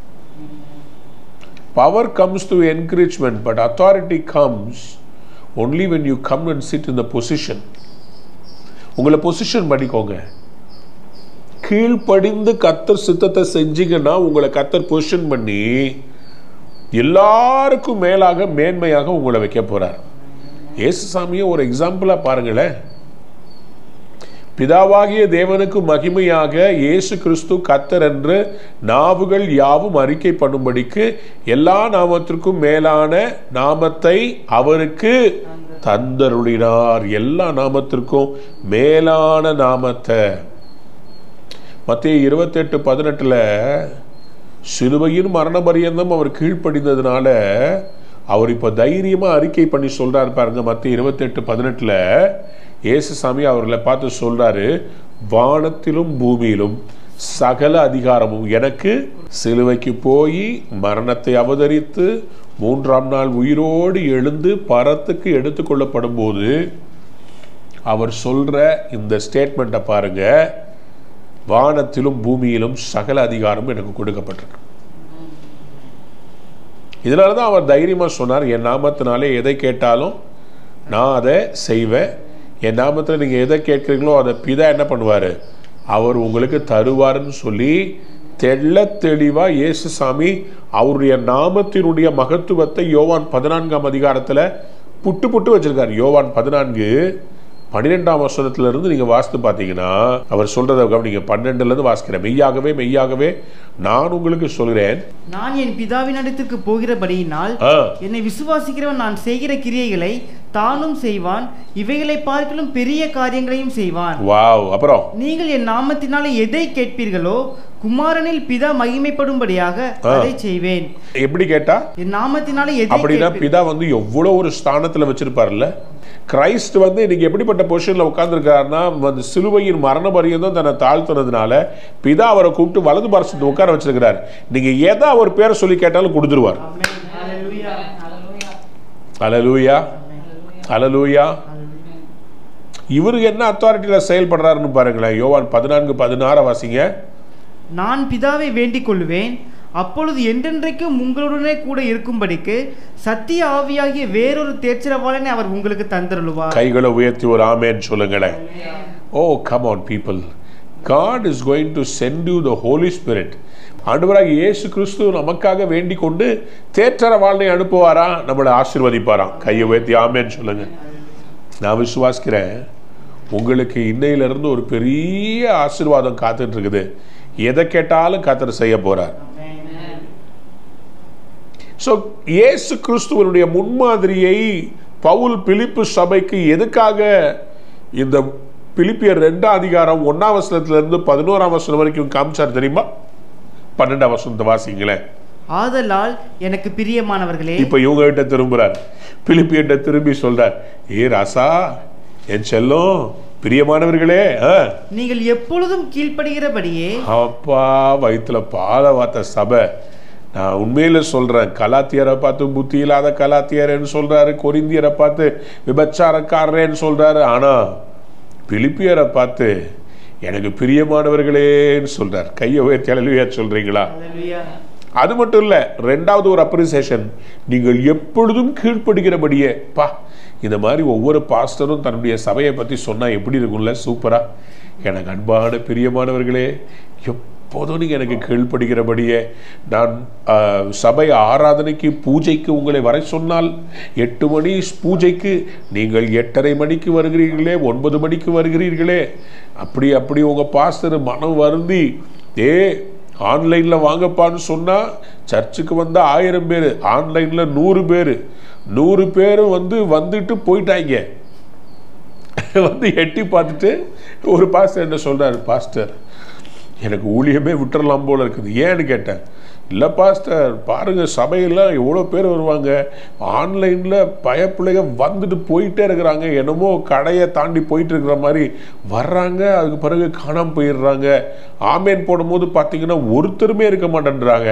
power comes through encouragement but authority comes only when you come and sit in the position உங்களை பொசிஷன் பண்ணிக்கோங்க கீழ்ப்படிந்து கத்தர் சித்தத்தை செஞ்சீங்கன்னா உங்களை கத்தர் பொசிஷன் பண்ணி எல்லாருக்கும் மேலாக மேன்மையாக உங்களை வைக்க போறார் இயேசு சாமியை ஒரு எக்ஸாம்பிளா பாருங்களேன் பிதாவாகிய தேவனுக்கு மகிமையாக இயேசு கிறிஸ்து கத்தர் என்று நாவுகள் யாவும் அறிக்கை பண்ணும்படிக்கு எல்லா நாமத்திற்கும் மேலான நாமத்தை அவருக்கு தந்தருளினார் எல்லா நாமத்திற்கும் மேலான நாமத்தை மத்திய இருபத்தெட்டு பதினெட்டுல சிலுவையின் மரண பரியந்தம் அவர் கீழ்ப்படிந்ததுனால அவர் இப்போ தைரியமா அறிக்கை பண்ணி சொல்றாரு பாருங்க மத்திய இருபத்தெட்டு பதினெட்டுல இயேசுசாமி அவர்களை பார்த்து சொல்றாரு வானத்திலும் பூமியிலும் சகல அதிகாரமும் எனக்கு சிலுவைக்கு போய் மரணத்தை அவதரித்து மூன்றாம் நாள் உயிரோடு எழுந்து பரத்துக்கு எடுத்துக்கொள்ளப்படும் போது அவர் சொல்ற இந்த ஸ்டேட்மெண்ட்டை பாருங்க வானத்திலும் பூமியிலும் சகல அதிகாரமும் எனக்கு கொடுக்கப்பட்டிருக்கு இதனால தான் அவர் தைரியமா சொன்னார் என் நாமத்தினாலே எதை கேட்டாலும் நான் அதை செய்வேன் என் நாமத்தில் நீங்க எதை கேட்குறீங்களோ அதை பிதா என்ன பண்ணுவாரு அவர் உங்களுக்கு தருவாருன்னு சொல்லி தெள்ள தெளிவா இயேசு சாமி அவருடைய நாமத்தினுடைய மகத்துவத்தை யோவான் பதினான்காம் அதிகாரத்துல புட்டு புட்டு வச்சிருக்காரு யோவான் பதினான்கு பன்னிரெண்டாம் வசனத்துல இருந்து நீங்க வாசித்து பார்த்தீங்கன்னா அவர் சொல்றதை கவனிங்க பன்னெண்டுல இருந்து வாசிக்கிறேன் மெய்யாகவே மெய்யாகவே நான் உங்களுக்கு சொல்கிறேன் நான் என் பிதாவின் இடத்திற்கு போகிறபடியினால் ஆ, என்னை விசுவாசிக்கிறவன் நான் செய்கிற கிரியைகளை தானும் செய்வான் இவைகளை பார்க்கலும் பெரிய காரியங்களையும் செய்வான் வாவ் அப்புறம் நீங்கள் என் நாமத்தினாலே எதை கேட்பீர்களோ குமாரனில் பிதா மகிமைப்படும்படியாக அதை செய்வேன் எப்படி கேட்டா என் நாமத்தினாலே எதை அப்படின்னா கேட்பீர்? பிதா வந்து எவ்வளவு ஒரு ஸ்தானத்துல வச்சிருப்பார்ல கிரைஸ்ட் வந்து இன்னைக்கு எப்படிப்பட்ட பொசிஷன்ல உட்கார்ந்துருக்காருன்னா வந்து சிலுவையின் மரண பரியந்தம் தன்னை தாழ்த்துனதுனால பிதா அவரை கூப்பிட்டு வலது பாரசத்தை உட்கார வச்சிருக்கிறார் நீங்க எதை அவர் பேரை சொல்லி கேட்டாலும் கொடுத்துருவார் ஆமென். ஹalleluya. அலலூயா அலலூயா இவரு என்ன அத்தாரிட்டியில செயல்படுறாருன்னு பாருங்களேன் யோவான் பதினான்கு பதினாறு வாசிங்க நான் பிதாவை வேண்டிக் கொள்வேன் அப்பொழுது என்றென்றைக்கும் உங்களுடனே கூட இருக்கும்படிக்கு சத்திய ஆவியாகிய வேறொரு தேர்ச்சிரவாளனை அவர் உங்களுக்கு தந்தருளுவார் கைகளை உயர்த்தி ஒரு ஆமேன் சொல்லுங்களேன் oh come on people God is going to send you the Holy Spirit ஆண்டவராக இயேசு கிறிஸ்து நமக்காக வேண்டிக் கொண்டு தேற்றர வாழ்னை அனுப்புவாரா நம்மளை ஆசீர்வதிப்பாராம் கையை உயர்த்தி ஆமேன்னு சொல்லுங்க நான் விசுவாசிக்கிறேன் உங்களுக்கு இன்னையிலிருந்து ஒரு பெரிய ஆசீர்வாதம் காத்துட்டு இருக்குது எதை கேட்டாலும் கத்தர் செய்ய போறார் ஸோ இயேசு கிறிஸ்துவனுடைய முன்மாதிரியை பவுல் பிலிப்பு சபைக்கு எதுக்காக இந்த பிலிப்பியர் ரெண்டாம் அதிகாரம் ஒன்னாம் வசனத்துல இருந்து பதினோராம் வசனம் வரைக்கும் காமிச்சார் தெரியுமா பன்னெண்டாம் வசனத்தை வாசிங்களேன் ஆதலால் எனக்கு பிரியமானவர்களே இப்ப இவங்க கிட்ட திரும்புறார் பிலிப்பியர்கிட்ட திரும்பி சொல்றார் ஏ ராசா என் செல்லம் பிரியமானவர்களே ஆ நீங்கள் எப்பொழுதும் கீழ்ப்படுகிறபடியே அப்பா வயிற்றுல பாத வார்த்த சபை நான் உண்மையில சொல்றேன் கலாத்தியரை பார்த்து புத்தி இல்லாத கலாத்தியரேன்னு சொல்றாரு கொரிந்தியரை பார்த்து விபச்சாரக்காரரேன்னு சொல்றாரு ஆனா பிலிப்பியரை பார்த்து எனக்கு பிரியமானவர்களேன்னு சொல்றார் கையை உயர்த்தி அழலுவையா சொல்றீங்களா அது மட்டும் இல்ல ரெண்டாவது ஒரு அப்ரிசியேஷன் நீங்கள் எப்பொழுதும் கீழ்ப்படுகிறபடியே பா இந்த மாதிரி ஒவ்வொரு பாஸ்டரும் தன்னுடைய சபையை பத்தி சொன்னா எப்படி இருக்கும்ல சூப்பரா எனக்கு அன்பான பிரியமானவர்களே எப்போதும் நீங்க எனக்கு கீழ்ப்படுகிறபடியே நான் ஆஹ், சபை ஆராதனைக்கு பூஜைக்கு உங்களை வர சொன்னால் எட்டு மணி பூஜைக்கு நீங்கள் எட்டரை மணிக்கு வருகிறீர்களே ஒன்பது மணிக்கு வருகிறீர்களே அப்படி அப்படி உங்க பாஸ்டர் மனம் வருந்தி ஏ ஆன்லைனில் வாங்கப்பான்னு சொன்னால் சர்ச்சுக்கு வந்த ஆயிரம் பேர் ஆன்லைனில் நூறு பேர் நூறு பேரும் வந்து வந்துட்டு போயிட்டாங்க வந்து எட்டி பார்த்துட்டு ஒரு பாஸ்டர் என்ன சொல்றாரு பாஸ்டர் எனக்கு ஊழியமே விட்டுறலாம் போல இருக்குது ஏன்னு கேட்டேன் இல்லை பாஸ்டர் பாருங்க சபையெல்லாம் எவ்வளோ பேர் வருவாங்க ஆன்லைனில் பயப்பிள்ளைங்க வந்துட்டு போயிட்டே இருக்கிறாங்க என்னமோ கடையை தாண்டி போயிட்டு இருக்கிற மாதிரி வர்றாங்க அதுக்கு பிறகு காணாமல் போயிடுறாங்க ஆமேன் போடும்போது பார்த்தீங்கன்னா ஒருத்தருமே இருக்க மாட்டேன்றாங்க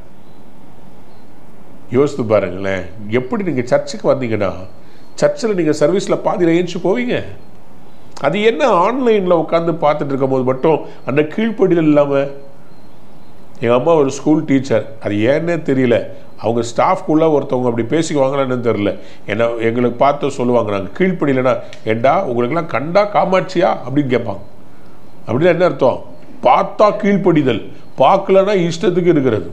யோசித்து பாருங்களேன் எப்படி நீங்கள் சர்ச்சுக்கு வந்தீங்கன்னா சர்ச்சில் நீங்கள் சர்வீஸில் பாதியில் ஏஞ்சி போவீங்க அது என்ன ஆன்லைனில் உட்காந்து பார்த்துட்டு இருக்கும் போது மட்டும் அந்த கீழ்ப்படிதல் இல்லாமல் எங்கள் அம்மா ஒரு ஸ்கூல் டீச்சர் அது ஏன்னே தெரியல அவங்க ஸ்டாஃப்குள்ளே ஒருத்தவங்க அப்படி பேசிக்குவாங்களான்னு தெரியல என்ன எங்களுக்கு பார்த்து சொல்லுவாங்க நாங்கள் கீழ்ப்படியிலனா ஏண்டா உங்களுக்கெல்லாம் கண்டா காமாட்சியா அப்படின்னு கேட்பாங்க அப்படின்னா என்ன அர்த்தம் பார்த்தா கீழ்ப்படிதல் பார்க்கலன்னா இஷ்டத்துக்கு இருக்கிறது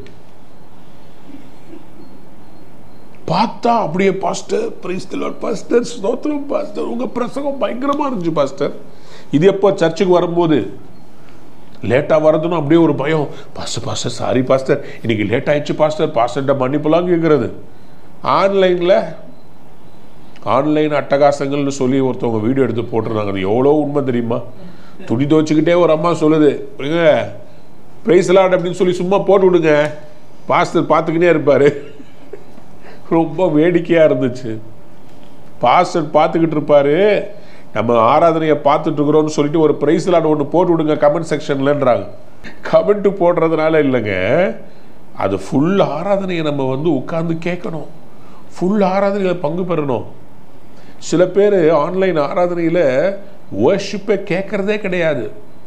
பார்த்தா அப்படியே pastor praise the Lord pastor ஸ்தோத்திரம் பாஸ்டர் உங்க பிரசங்கம் பயங்கரமா இருந்துச்சு பாஸ்டர் இது எப்போ சர்ச்சுக்கு வரும்போது லேட்டாக வரதுன்னு அப்படியே ஒரு பயம் பாஸ்டர் பாஸ்டர் சாரி பாஸ்டர் இன்னைக்கு லேட் ஆயிடுச்சு பாஸ்டர் பாஸ்டர்கிட்ட மன்னிப்புலாம் கேட்குறது ஆன்லைனில் ஆன்லைன் அட்டகாசங்கள்னு சொல்லி ஒருத்தவங்க வீடியோ எடுத்து போட்டிருந்தாங்க அது எவ்வளோ உண்மை தெரியுமா துணி துவச்சிக்கிட்டே ஒரு அம்மா சொல்லுது ஏங்க ப்ரைஸ் லாட் அப்படின்னு சொல்லி சும்மா போட்டு விடுங்க பாஸ்டர் பார்த்துக்கினே இருப்பார் ரொம்ப வேடிக்கையாக இருந்துச்சு பாஸ்டர் பார்த்துக்கிட்டு இருப்பாரு நம்ம ஆராதனையை பார்த்துட்டு இருக்கிறோம்னு சொல்லிட்டு ஒரு ப்ரைஸ் லாட் ஒன்று போட்டு விடுங்க கமெண்ட் செக்ஷன்லன்றாங்க கமெண்ட் போடுறதுனால இல்லைங்க அது ஃபுல் ஆராதனையை நம்ம வந்து உட்கார்ந்து கேட்கணும் ஃபுல் ஆராதனையில் பங்கு பெறணும் சில பேர் ஆன்லைன் ஆராதனையில் வர்ஷிப்பை கேட்குறதே கிடையாது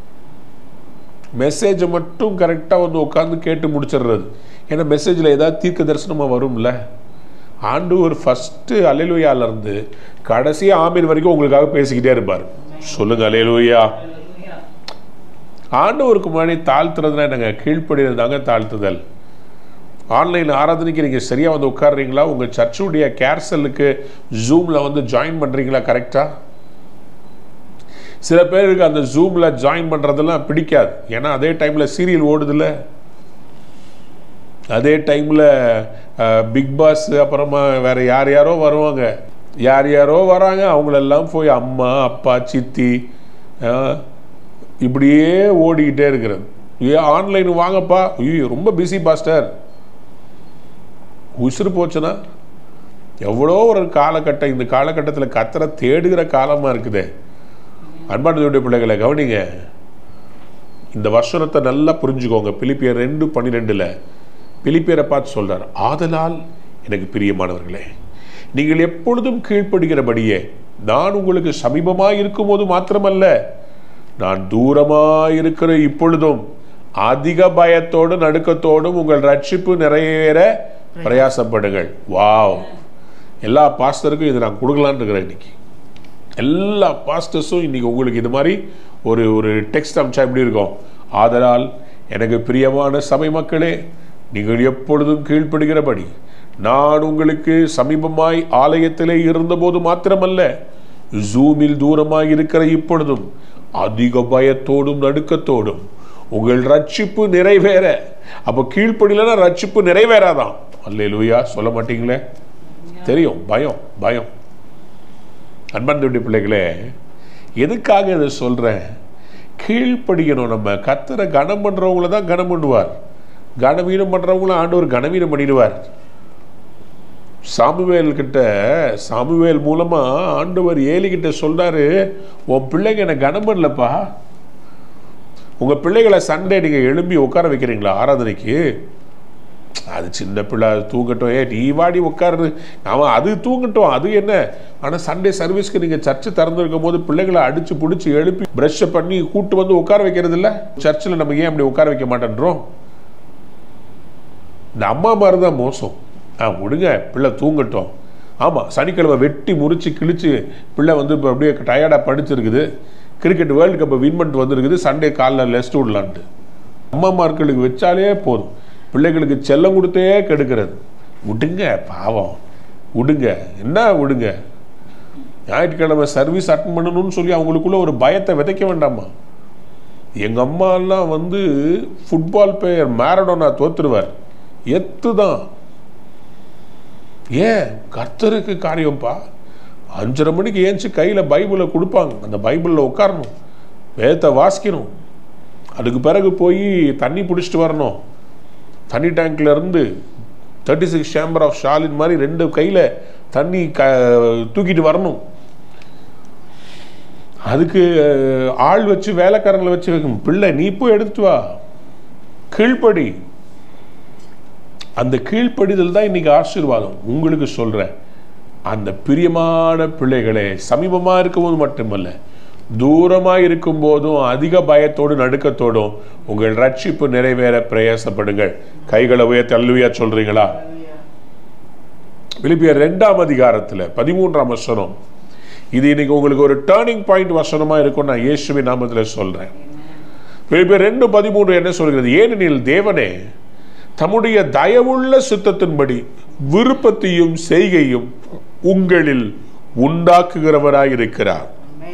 மெசேஜை மட்டும் கரெக்டாக வந்து உட்காந்து கேட்டு முடிச்சிடுறது ஏன்னா மெசேஜில் ஏதாவது தீர்க்க தரிசனமாக வரும்ல ஆண்டு ஒரு ஃபஸ்ட்டு அலைலுயாலேருந்து கடைசி ஆமீன் வரைக்கும் உங்களுக்காக பேசிக்கிட்டே இருப்பார் சொல்லுங்க அலையலுயா ஆண்டவருக்கு முன்னாடி தாழ்த்துறதுனா என்னங்க கீழ்ப்படுகிறது தாங்க தாழ்த்துதல் ஆன்லைன் ஆராதனைக்கு நீங்கள் சரியாக வந்து உட்காடுறீங்களா உங்கள் சர்ச்சுடைய கேர்சலுக்கு ஜூமில் வந்து ஜாயின் பண்ணுறீங்களா கரெக்டாக சில பேருக்கு அந்த ஜூமில் ஜாயின் பண்ணுறதெல்லாம் பிடிக்காது ஏன்னா அதே டைமில் சீரியல் ஓடுதுல்ல அதே டைமில் பிக் பாஸ் அப்புறமா வேற யார் யாரோ வருவாங்க யார் யாரோ வராங்க அவங்களெல்லாம் போய் அம்மா அப்பா சித்தி அஹ், இப்படியே ஓடிக்கிட்டே இருக்கிறது ஏ ஆன்லைன் வாங்கப்பா ஐயோ ரொம்ப பிஸி பாஸ்டர் உசுறு போச்சுன்னா எவ்வளோ ஒரு காலகட்டம் இந்த காலகட்டத்தில் கத்தரை தேடுகிற காலமாக இருக்குதே அன்பானதுடைய பிள்ளைகளை கவனிங்க இந்த வருஷத்தை நல்லா புரிஞ்சுக்கோங்க பிலிப்பியர் ரெண்டு பன்னிரெண்டில் பிலிப்பியரை பார்த்து சொல்றார் ஆதலால் எனக்கு பிரியமானவர்களே நீங்கள் எப்பொழுதும் கீழ்ப்படுகிறபடியே நான் உங்களுக்கு சமீபமாக இருக்கும்போது மாத்திரமல்ல நான் தூரமாக இருக்கிற இப்பொழுதும் அதிக பயத்தோடும் நடுக்கத்தோடும் உங்கள் ரட்சிப்பு நிறைவேற பிரயாசப்படுங்கள் வாவ் எல்லா பாஸ்டருக்கும் இது நான் கொடுக்கலான்னு இருக்கிறேன் இன்னைக்கு எல்லா பாஸ்டர்ஸும் இன்னைக்கு உங்களுக்கு இது மாதிரி ஒரு ஒரு டெக்ஸ்ட் அமிச்சா எப்படி இருக்கும் ஆதலால் எனக்கு பிரியமான சபை மக்களே நீங்கள் எப்பொழுதும் கீழ்ப்படுகிறபடி நான் உங்களுக்கு சமீபமாய் ஆலயத்திலே இருந்தபோது மாத்திரமல்ல ஜூமில் தூரமாய் இருக்கிற இப்பொழுதும் அதிக பயத்தோடும் நடுக்கத்தோடும் உங்கள் ரட்சிப்பு நிறைவேற அப்போ கீழ்ப்படிலனா ரட்சிப்பு நிறைவேறாதான் அல்லேலூயா சொல்ல மாட்டீங்களே தெரியும் பயம் பயம் அன்பன்புடைய பிள்ளைகளே எதுக்காக இதை சொல்கிறேன் கீழ்ப்படிக்கணும் நம்ம கத்தரை கனம் பண்ணுறவங்கள தான் கனம் பண்ணுவார் கனவீனம் பண்ணுறவங்கள ஆண்டவர் கனவீனம் பண்ணிடுவார் சாமுவேல் கிட்ட சாமுவேல் மூலமா ஆண்டவர் ஏலி கிட்ட சொல்றாரு உன் பிள்ளைங்க என்ன கனம் பண்ணலப்பா உங்க பிள்ளைகளை சண்டே நீங்க எழும்பி உட்கார வைக்கிறீங்களா ஆராதனைக்கு அது சின்ன பிள்ளை அது தூங்கட்டும் ஏ நீ வாடி உட்காரு அவன் அது தூங்கட்டும் அது என்ன ஆனால் சண்டே சர்வீஸ்க்கு நீங்கள் சர்ச்சு திறந்துருக்கும் போது பிள்ளைகளை அடிச்சு பிடிச்சி எழுப்பி ப்ரஷ்ஷை பண்ணி கூட்டு வந்து உட்கார வைக்கிறது இல்லை சர்ச்சில் நம்ம ஏன் அப்படி உட்கார வைக்க மாட்டேன்றோம் இந்த அம்மா மாதிரி தான் மோசம் ஆ விடுங்க பிள்ளை தூங்கட்டும் ஆமாம் சனிக்கிழமை வெட்டி முறிச்சு கிழிச்சு பிள்ளை வந்து இப்போ அப்படியே டயர்டாக படிச்சிருக்குது கிரிக்கெட் வேர்ல்டு கப்பை வின் பண்ணிட்டு வந்திருக்குது சண்டே காலில் லெஸ்ட் விடலான்ட்டு அம்மாமார்களுக்கு வச்சாலே போதும் பிள்ளைகளுக்கு செல்லம் கொடுத்தே கெடுக்கிறது விடுங்க பாவம் விடுங்க என்ன விடுங்க ஞாயிற்றுக்கிழமை சர்வீஸ் அட்டன் பண்ணணும்னு சொல்லி அவங்களுக்குள்ள ஒரு பயத்தை விதைக்க வேண்டாமா எங்கள் அம்மா எல்லாம் வந்து ஃபுட்பால் பிளேயர் மேரடோனா தோத்துருவார் எத்து தான் ஏன் கர்த்தருக்கு காரியம்ப்பா அஞ்சரை மணிக்கு ஏஞ்சி கையில் பைபிளை கொடுப்பாங்க அந்த பைபிளில் உட்காரணும் வேதத்தை வாசிக்கணும் அதுக்கு பிறகு போய் தண்ணி பிடிச்சிட்டு வரணும் தண்ணி டேங்க்ல இருந்து thirty six chamber of Shaolin மாதிரி ரெண்டு கையில் தண்ணி க தூக்கிட்டு வரணும் அதுக்கு அஹ், ஆள் வச்சு வேலைக்காரங்களை வச்சு வைக்கணும் பிள்ளை நீ போய் எடுத்துட்டு வா கீழ்ப்படி அந்த கீழ்ப்படிதல் தான் இன்னைக்கு ஆசீர்வாதம் உங்களுக்கு சொல்றேன் அந்த பிரியமான பிள்ளைகளே சமீபமாக இருக்கும்போது மட்டுமல்ல தூரமாக இருக்கும் போதும் அதிக பயத்தோடு நடுக்கத்தோடும் உங்கள் ரட்சிப்பு நிறைவேற பிரயாசப்படுங்கள் கைகளை உயர்த்தி அல்லுவியா சொல்றீங்களா பிலிப்பியர் ரெண்டாம் அதிகாரத்தில் பதிமூன்றாம் வசனம் இது இன்னைக்கு உங்களுக்கு ஒரு டேர்னிங் பாயிண்ட் வசனமா இருக்கும் நான் இயேசுவின் நாமத்தில் சொல்றேன் பிலிப்பியர் ரெண்டு பதிமூன்று என்ன சொல்கிறது ஏனெனில் தேவனே தம்முடைய தயவுள்ள சித்தத்தின்படி விருப்பத்தையும் செய்கையும் உங்களில் உண்டாக்குகிறவராய் இருக்கிறார்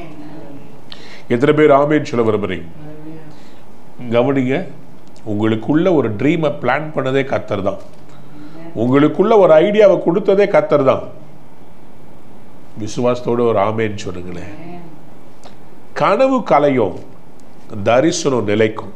எத்தனை பேர் ஆமேன் சொல்ல விரும்புறீங்க கவனிங்க உங்களுக்குள்ள ஒரு ட்ரீமை பிளான் பண்ணதே கத்தர் தான் உங்களுக்குள்ள ஒரு ஐடியாவை கொடுத்ததே கத்தர் தான் விசுவாசத்தோட ஒரு ஆமேன்னு சொல்லுங்களேன் கனவு கலையும் தரிசனம் நிலைக்கும்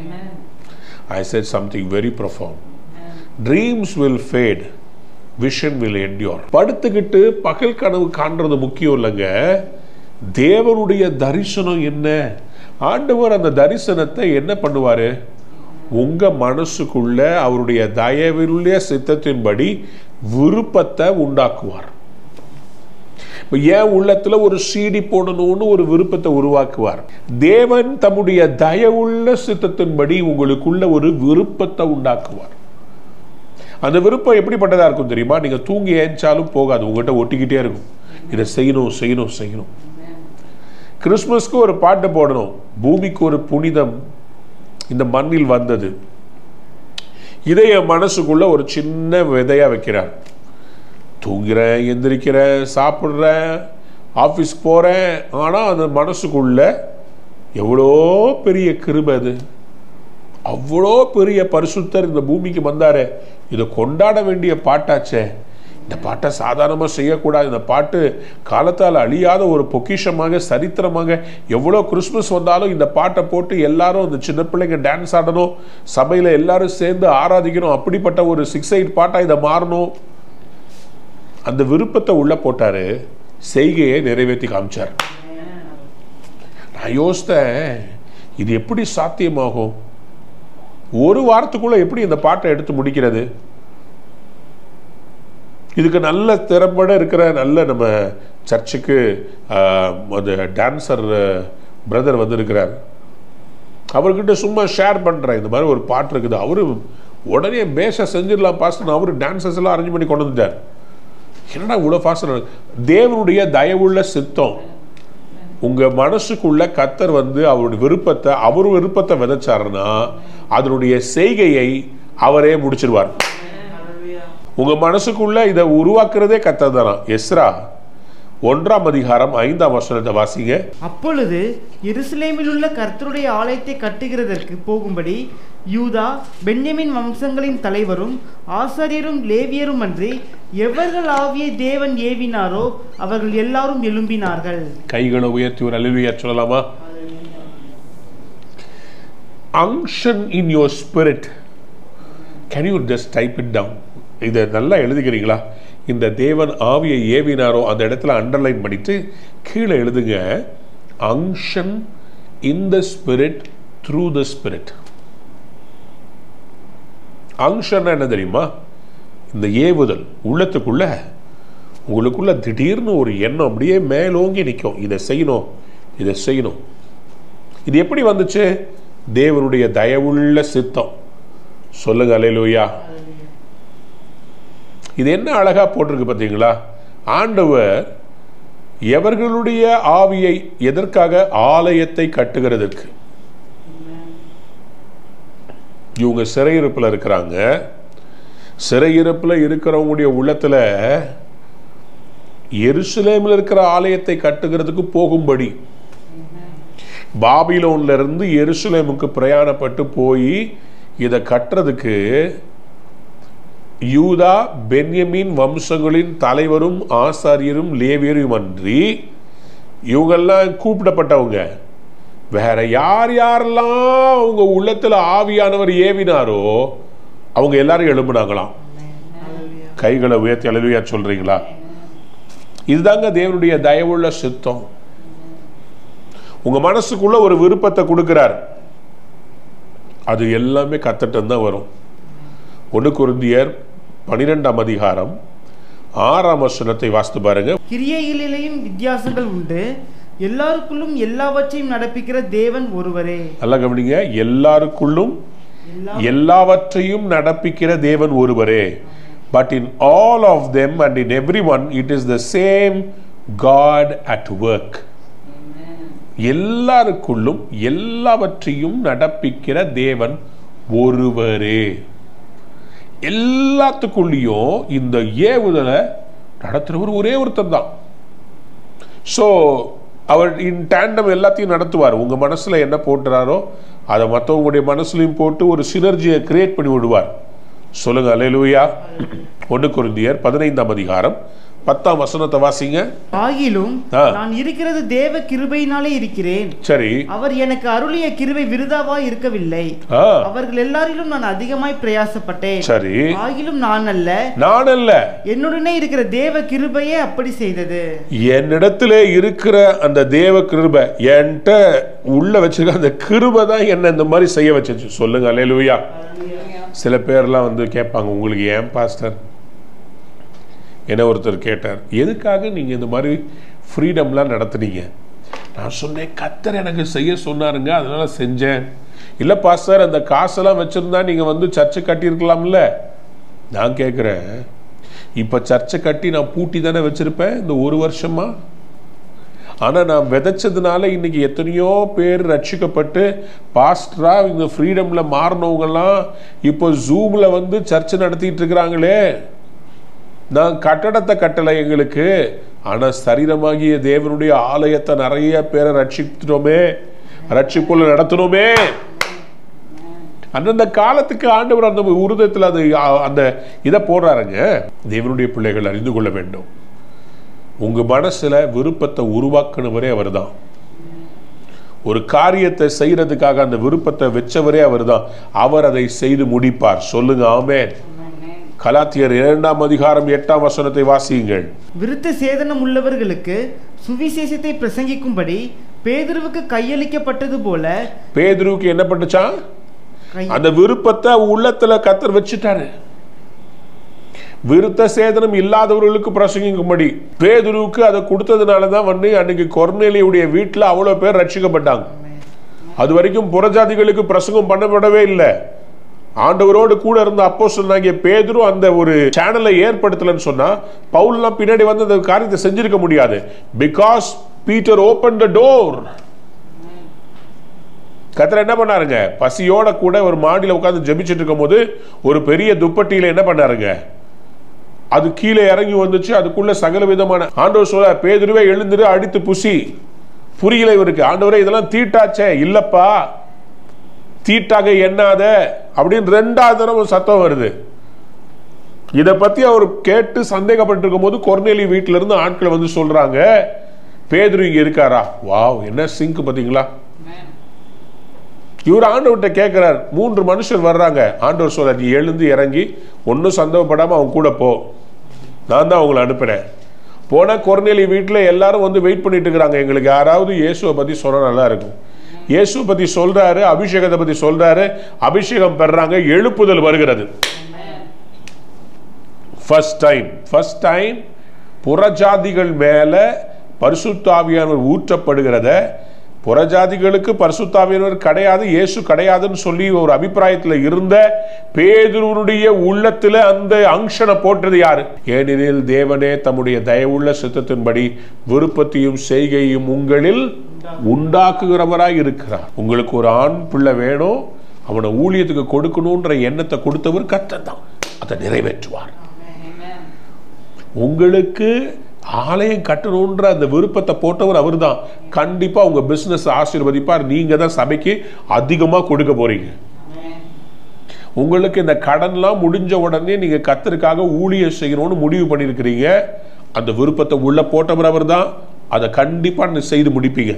I said something very profound. Dreams will fade, vision will endure. படுத்துக்கிட்டு பகல் கனவு காண்றது முக்கியம் இல்லைங்க தேவனுடைய தரிசனம் என்ன ஆண்டவர் அந்த தரிசனத்தை என்ன பண்ணுவாரு உங்க மனசுக்குள்ள அவருடைய தயவிலுள்ள சித்தத்தின்படி விருப்பத்தை உண்டாக்குவார் இப்ப ஏன் உள்ளத்துல ஒரு சீடி போடணும்னு ஒரு விருப்பத்தை உருவாக்குவார் தேவன் தம்முடைய தயவுள்ள சித்தத்தின்படி உங்களுக்குள்ள ஒரு விருப்பத்தை உண்டாக்குவார் அந்த விருப்பம் எப்படிப்பட்டதா இருக்கும் தெரியுமா நீங்க தூங்கி ஏஞ்சாலும் போகாது உங்ககிட்ட ஒட்டிக்கிட்டே இருக்கும் இதை செய்யணும் செய்யணும் செய்யணும் கிறிஸ்மஸ்க்கு ஒரு பாட்டு போடணும் பூமிக்கு ஒரு புனிதம் இந்த மண்ணில் வந்தது இதை என் மனசுக்குள்ள ஒரு சின்ன விதையா வைக்கிறார் தூங்குறேன் எந்திரிக்கிறேன் சாப்பிட்றேன் ஆஃபீஸ்க்கு போகிறேன் ஆனால் அந்த மனசுக்குள்ள எவ்வளோ பெரிய கிருபை அது அவ்வளோ பெரிய பரிசுத்தர் இந்த பூமிக்கு வந்தாரே இதை கொண்டாட வேண்டிய பாட்டாச்சே இந்த பாட்டை சாதாரணமாக செய்யக்கூடாது இந்த பாட்டு காலத்தால் அழியாத ஒரு பொக்கிஷமாக சரித்திரமாக எவ்வளோ கிறிஸ்மஸ் வந்தாலும் இந்த பாட்டை போட்டு எல்லாரும் இந்த சின்ன பிள்ளைங்க டான்ஸ் ஆடணும் சபையில் எல்லாரும் சேர்ந்து ஆராதிக்கணும் அப்படிப்பட்ட ஒரு சிக்ஸ் எயிட் பாட்டாக இதை மாறணும் அந்த விருப்பத்தை உள்ள போட்டாரு செய்கையை நிறைவேற்றி காமிச்சார் நான் யோசித்தேன் இது எப்படி சாத்தியமாகும் ஒரு வாரத்துக்குள்ள எப்படி இந்த பாட்டை எடுத்து முடிக்கிறது இதுக்கு நல்ல திறம்பட இருக்கிற நல்ல நம்ம சர்ச்சுக்கு ஆஹ், அது டான்சர் பிரதர் வந்திருக்கிறார் அவர்கிட்ட சும்மா ஷேர் பண்ணுறேன் இந்த மாதிரி ஒரு பாட்டு இருக்குது அவரு உடனே பேச செஞ்சிடலாம் பாஸ்டர் அவரு டான்சர்ஸ் எல்லாம் அரேஞ்ச் பண்ணி கொண்டு வந்துட்டார் என்னடா இவ்வளோ ஃபாஸ்ட் தேவனுடைய தயவுள்ள சித்தம் உங்க மனசுக்குள்ள கத்தர் வந்து அவருடைய விருப்பத்தை அவர் விருப்பத்தை விதைச்சாருன்னா அதனுடைய செய்கையை அவரே முடிச்சிருவார் உங்க மனசுக்குள்ள இதை உருவாக்குறதே கத்தர் தானா எஸ்ரா ஒன்றாம் அதிகாரம் ஐந்தாம் வசனத்தை வாசிங்க அப்பொழுது எருசலேமில் உள்ள கர்த்தருடைய ஆலயத்தை கட்டுகிறதற்கு போகும்படி யூதா பென்யமின் வம்சங்களின் தலைவரும் ஆசாரியரும் லேவியரும் அன்றி எவர்கள் ஆவியை தேவன் ஏவினாரோ அவர்கள் எல்லாரும் எழும்பினார்கள் கைகளை உயர்த்தி ஒரு அலுவலியா சொல்லலாமா unction in your spirit can you just type it down இதை நல்லா எழுதுகிறீங்களா இந்த தேவன் ஆவியை ஏவினாரோ அந்த இடத்துல அண்டர்லைன் பண்ணிட்டு கீழே எழுதுங்க unction in the spirit through the spirit unction என்ன தெரியுமா இந்த ஏவுதல் உள்ளத்துக்குள்ள உங்களுக்குள்ள திடீர்னு ஒரு எண்ணம் அப்படியே மேலோங்கி நிற்கும் இதை செய்யணும் இதை செய்யணும் இது எப்படி வந்துச்சு தேவனுடைய தயவுள்ள சித்தம் சொல்லுங்க அலையிலூயா இது என்ன அழகா போட்டிருக்கு பார்த்தீங்களா ஆண்டவர் எவர்களுடைய ஆவியை எதற்காக ஆலயத்தை கட்டுகிறதற்கு இவங்க சிறையிருப்பில் இருக்கிறாங்க சிறையிருப்பில் இருக்கிறவங்களுடைய உள்ளத்துல எருசலேமில் இருக்கிற ஆலயத்தை கட்டுகிறதுக்கு போகும்படி பாபிலோன்ல இருந்து எருசலேமுக்கு பிரயாணப்பட்டு போய் இதை கட்டுறதுக்கு யூதா பென்யமின் வம்சங்களின் தலைவரும் ஆசாரியரும் லேவியரும் அன்றி இவங்கெல்லாம் கூப்பிடப்பட்டவங்க வேற யார் யாரெல்லாம் அவங்க உள்ளத்துல ஆவியானவர் ஏவினாரோ அவங்க எல்லாரும் எழும்புனாங்களாம் கைகளை உயர்த்தி அழுவியா சொல்றீங்களா இதுதாங்க தேவனுடைய தயவுள்ள சித்தம் உங்க மனசுக்குள்ள ஒரு விருப்பத்தை கொடுக்கிறார் அது எல்லாமே கத்தட்டம் தான் வரும் ஒன்று குருந்தியர் பனிரெண்டாம் அதிகாரம் ஆறாம் வசனத்தை வாசித்து பாருங்க கிரியைகளிலேயும் வித்தியாசங்கள் உண்டு எல்லாருக்குள்ளும் எல்லாவற்றையும் நடப்பிக்கிற தேவன் ஒருவரே நல்லா கவனிங்க எல்லாருக்குள்ளும் எல்லா எல்லாவற்றையும் நடப்பிக்கிற தேவன் ஒருவரே but in all of them and in every one it is the same God at work எல்லாருக்குள்ளும் எல்லாவற்றையும் நடப்பிக்கிற தேவன் ஒருவரே எல்லாத்துக்குள்ளேயும் இந்த ஏவுதலை நடத்துறவர் ஒரே ஒருத்தர் தான் ஸோ அவர் இன் டேண்டம் எல்லாத்தையும் நடத்துவார் உங்கள் மனசில் என்ன போட்டுறாரோ அதை மற்றவங்களுடைய மனசுலையும் போட்டு ஒரு சினர்ஜியை கிரியேட் பண்ணி விடுவார் சொல்லுங்க அலையலூயா ஒன்று குருந்தியர் பதினைந்தாம் அதிகாரம் பத்தாம் வசனத்தை வாசிங்க ஆகிலும் ஆ. நான் இருக்கிறது தேவ கிருபையினாலே இருக்கிறேன் சரி அவர் எனக்கு அருளிய கிருபை விருதாவாய் இருக்கவில்லை ஆ அவர்கள் எல்லாரிலும் நான் அதிகமாய் பிரயாசப்பட்டேன் சரி ஆகிலும் நான் அல்ல நான் அல்ல என்னுடனே இருக்கிற தேவ கிருபையே அப்படி செய்தது என்னிடத்திலே இருக்கிற அந்த தேவ கிருபை என்கிட்ட உள்ள வச்சிருக்க அந்த கிருபை தான் என்ன இந்த மாதிரி செய்ய வச்சிச்சு சொல்லுங்க அலையலூயா சில பேர்லாம் வந்து கேட்பாங்க உங்களுக்கு ஏன் பாஸ்டர் என்ன ஒருத்தர் கேட்டார் எதுக்காக நீங்கள் இந்த மாதிரி ஃப்ரீடம்லாம் நடத்துனீங்க நான் சொன்னேன் கத்தர் எனக்கு செய்ய சொன்னாருங்க அதனால செஞ்சேன் இல்லை பாஸ்டர் அந்த காசெல்லாம் வச்சுருந்தா நீங்கள் வந்து சர்ச்சை கட்டியிருக்கலாம்ல நான் கேட்குறேன் இப்போ சர்ச்சை கட்டி நான் பூட்டி தானே வச்சுருப்பேன் இந்த ஒரு வருஷமா ஆனால் நான் விதைச்சதுனால இன்னைக்கு எத்தனையோ பேர் ரட்சிக்கப்பட்டு பாஸ்டரா இந்த ஃப்ரீடமில் மாறினவங்கெல்லாம் இப்போ ஜூமில் வந்து சர்ச்சை நடத்திட்டு இருக்கிறாங்களே நான் கட்டடத்தை கட்டலை எங்களுக்கு ஆனால் சரீரமாகிய தேவனுடைய ஆலயத்தை நிறைய பேரை ரட்சித்துட்டோமே ரட்சிப்புள்ள நடத்தணுமே அந்தந்த காலத்துக்கு ஆண்டவர் அந்த உருதத்தில் அது அ- அந்த இதை போடுறாருங்க தேவனுடைய பிள்ளைகள் அறிந்து கொள்ள வேண்டும் உங்க மனசுல விருப்பத்தை உருவாக்குனவரே அவர்தான் ஒரு காரியத்தை செய்யறதுக்காக அந்த விருப்பத்தை வச்சவரே அவர்தான் அவர் அதை செய்து முடிப்பார் சொல்லுங்க ஆமென் கலாத்தியர் இரண்டாம் அதிகாரம் எட்டாம் வசனத்தை வாசியுங்கள் விருத்த சேதனம் உள்ளவர்களுக்கு சுவிசேஷத்தை பிரசங்கிக்கும்படி பேதுருவுக்கு கையளிக்கப்பட்டது போல பேதுருவுக்கு என்ன பண்ணுச்சான் கை- அந்த விருப்பத்தை உள்ளத்துல கத்தர் வச்சுட்டாரு விருத்த சேதனம் இல்லாதவர்களுக்கு பிரசங்கிக்கும்படி பேதுருவுக்கு அதை கொடுத்ததுனால தான் வந்து அன்னைக்கு கொர்நேலியுடைய வீட்டில் அவ்வளோ பேர் ரட்சிக்கப்பட்டாங்க அது வரைக்கும் புறஜாதிகளுக்கு பிரசங்கம் பண்ணப்படவே இல்லை ஆண்டவரோடு கூட இருந்த அப்போ சொன்னாங்க பேதுரு அந்த ஒரு சேனலை ஏற்படுத்தலைன்னு சொன்னா பவுல்லாம் பின்னாடி வந்து அந்த காரியத்தை செஞ்சிருக்க முடியாது because Peter open the door கத்தர் என்ன பண்ணாருங்க பசியோட கூட ஒரு மாடியில் உட்கார்ந்து ஜெபிச்சிட்டு இருக்கும்போது ஒரு பெரிய துப்பட்டியில என்ன பண்ணாருங்க அது கீழே இறங்கி வந்துச்சு அதுக்குள்ள சகல விதமான ஆண்டவர் சொல்ல பேதுருவே எழுந்துரு அடித்து புசி புரியல இவருக்கு ஆண்டவரே இதெல்லாம் தீட்டாச்சே இல்லப்பா தீட்டாக எண்ணாத அப்படின்னு ரெண்டாவது தடவை சத்தம் வருது இதை பத்தி அவர் கேட்டு சந்தேகப்பட்டு இருக்கும்போது கொர்நேலி வீட்டில இருந்து ஆட்கள் வந்து சொல்றாங்க பேதுரு இங்க இருக்காரா வாவ் என்ன சிங்க் பாத்தீங்களா இவர் ஆண்டவர்கிட்ட கேட்கிறார் மூன்று மனுஷர் வர்றாங்க ஆண்டவர் சொல்றார் நீ எழுந்து இறங்கி ஒன்றும் சந்தேகப்படாம அவன் கூட போ நான் தான் அவங்களை அனுப்பினேன் போனா கொர்நேலி வீட்டில் எல்லாரும் வந்து வெயிட் பண்ணிட்டு இருக்கிறாங்க எங்களுக்கு யாராவது இயேசுவை பத்தி சொன்னா நல்லா இருக்கும் இயேசுவை பத்தி சொல்றாரு அபிஷேகத்தை பத்தி சொல்றாரு அபிஷேகம் பெறாங்க எழுப்புதல் வருகிறது ஃபர்ஸ்ட் டைம் ஃபர்ஸ்ட் டைம் புறஜாதிகள் மேல பரிசுத்தாவியானவர் ஊற்றப்படுகிறத புறஜாதிகளுக்கு பரிசுத்தாவியானவர் கிடையாது இயேசு கிடையாதுன்னு சொல்லி ஒரு அபிப்பிராயத்தில் இருந்த பேதுருடைய உள்ளத்துல அந்த அங்ஷனை போட்டது யாரு ஏனெனில் தேவனே தம்முடைய தயவுள்ள சித்தத்தின்படி விருப்பத்தையும் செய்கையும் உங்களில் உண்டாக்குகிறவராய் இருக்கிறார் உங்களுக்கு ஒரு ஆண் பிள்ளை வேணும் அவனை ஊழியத்துக்கு கொடுக்கணுன்ற எண்ணத்தை கொடுத்தவர் கர்த்தர் தான் அதை நிறைவேற்றுவார் உங்களுக்கு ஆலயம் கட்டணுன்ற அந்த விருப்பத்தை போட்டவர் அவர்தான் கண்டிப்பா உங்க பிசினஸ் ஆசீர்வதிப்பார் நீங்க தான் சபைக்கு அதிகமா கொடுக்க போறீங்க உங்களுக்கு இந்த கடன்லாம் முடிஞ்ச உடனே நீங்க கத்தருக்காக ஊழியம் செய்யணும்னு முடிவு பண்ணியிருக்கிறீங்க அந்த விருப்பத்தை உள்ள போட்டவர் அவர்தான் அதை கண்டிப்பா நீ செய்து முடிப்பீங்க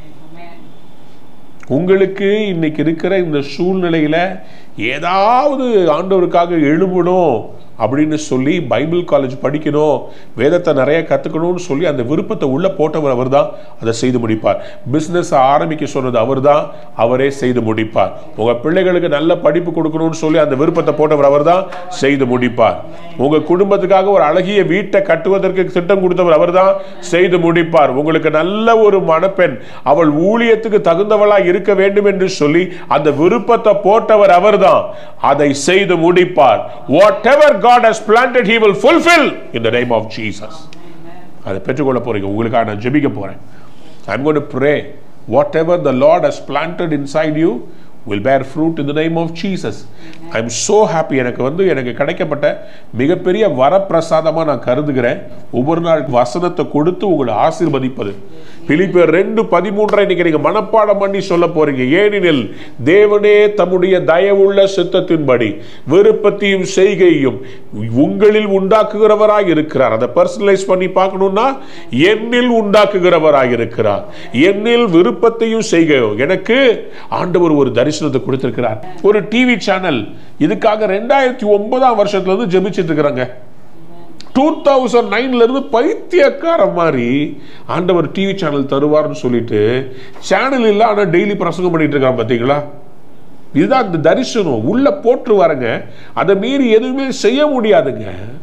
உங்களுக்கு இன்னைக்கு இருக்கிற இந்த சூழ்நிலையில ஏதாவது ஆண்டவருக்காக எழும்பணும் அப்படின்னு சொல்லி பைபிள் காலேஜ் படிக்கணும் வேதத்தை நிறைய கற்றுக்கணும்னு சொல்லி அந்த விருப்பத்தை உள்ள போட்டவர் அவர் தான் அதை செய்து முடிப்பார் பிஸ்னஸ் ஆரம்பிக்க சொன்னது அவர் தான் அவரே செய்து முடிப்பார் உங்கள் பிள்ளைகளுக்கு நல்ல படிப்பு கொடுக்கணும்னு சொல்லி அந்த விருப்பத்தை போட்டவர் அவர் தான் செய்து முடிப்பார் உங்கள் குடும்பத்துக்காக ஒரு அழகிய வீட்டை கட்டுவதற்கு திட்டம் கொடுத்தவர் அவர் தான் செய்து முடிப்பார் உங்களுக்கு நல்ல ஒரு மணப்பெண் அவள் ஊழியத்துக்கு தகுந்தவளா இருக்க வேண்டும் என்று சொல்லி அந்த விருப்பத்தை போட்டவர் அவர்தான் அதை செய்து முடிப்பார் whatever God has planted he will fulfil in the name of Jesus அதை பெற்றுக்கொள்ள போறீங்க உங்களுக்காக நான் ஜெபிக்க போறேன் I'm gonna pray whatever the Lord has planted inside you will bear fruit in the name of Jesus I am so happy எனக்கு வந்து எனக்கு கிடைக்கப்பட்ட மிகப்பெரிய வரப்பிரசாதமாக நான் கருதுகிறேன் ஒவ்வொரு நாள் வசனத்தை கொடுத்து உங்களை ஆசீர்வதிப்பது பிலிப்பியர் ரெண்டு பதிமூன்றை இன்னைக்கு நீங்க மனப்பாடம் பண்ணி சொல்ல போறீங்க ஏனெனில் தேவனே தம்முடைய தயவுள்ள சித்தத்தின்படி விருப்பத்தையும் செய்கையும் உங்களில் உண்டாக்குகிறவராய் இருக்கிறார் அதை பர்சனலைஸ் பண்ணி பார்க்கணும்னா என்னில் உண்டாக்குகிறவராய் இருக்கிறார் என்னில் விருப்பத்தையும் செய்கையும் எனக்கு ஆண்டவர் ஒரு தரிசனத்தை கொடுத்திருக்கிறார் ஒரு டிவி சேனல் இதுக்காக ரெண்டாயிரத்தி ஒன்பதாம் வருஷத்துல இருந்து ஜெபிச்சிட்டு இருக்கிறாங்க டூ தௌசண்ட் நைன்ல இருந்து பைத்தியக்கார மாதிரி ஆண்டவர் டிவி சேனல் தருவார்னு சொல்லிட்டு சேனல் இல்லை ஆனால் டெய்லி பிரசங்கம் பண்ணிட்டு இருக்கான் பார்த்தீங்களா இதுதான் அந்த தரிசனம் உள்ள போட்டுருவாருங்க அதை மீறி எதுவுமே செய்ய முடியாதுங்க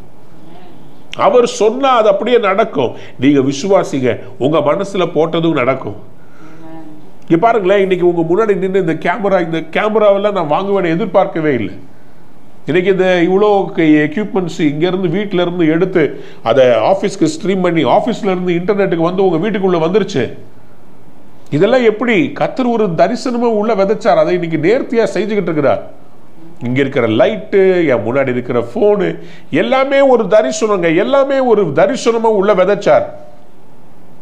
அவர் சொன்னா அது அப்படியே நடக்கும் நீங்க விசுவாசிங்க உங்க மனசுல போட்டதும் நடக்கும் இங்க பாருங்களேன் இன்னைக்கு உங்க முன்னாடி நின்று இந்த கேமரா இந்த கேமராவெல்லாம் நான் வாங்குவேன் எதிர்பார்க்கவே இல்லை இன்னைக்கு இந்த இவ்வளோ எக்யூப்மெண்ட்ஸ் இங்கேருந்து வீட்டில இருந்து எடுத்து அதை ஆஃபீஸ்க்கு ஸ்ட்ரீம் பண்ணி ஆஃபீஸ்ல இருந்து இன்டர்நெட்டுக்கு வந்து உங்க வீட்டுக்குள்ள வந்துருச்சு இதெல்லாம் எப்படி கத்தர் ஒரு தரிசனமா உள்ள விதைச்சார் அதை இன்னைக்கு நேர்த்தியா செஞ்சுக்கிட்டு இருக்கிறார் இங்க இருக்கிற லைட்டு என் முன்னாடி இருக்கிற போனு எல்லாமே ஒரு தரிசனங்க எல்லாமே ஒரு தரிசனமா உள்ள விதைச்சார்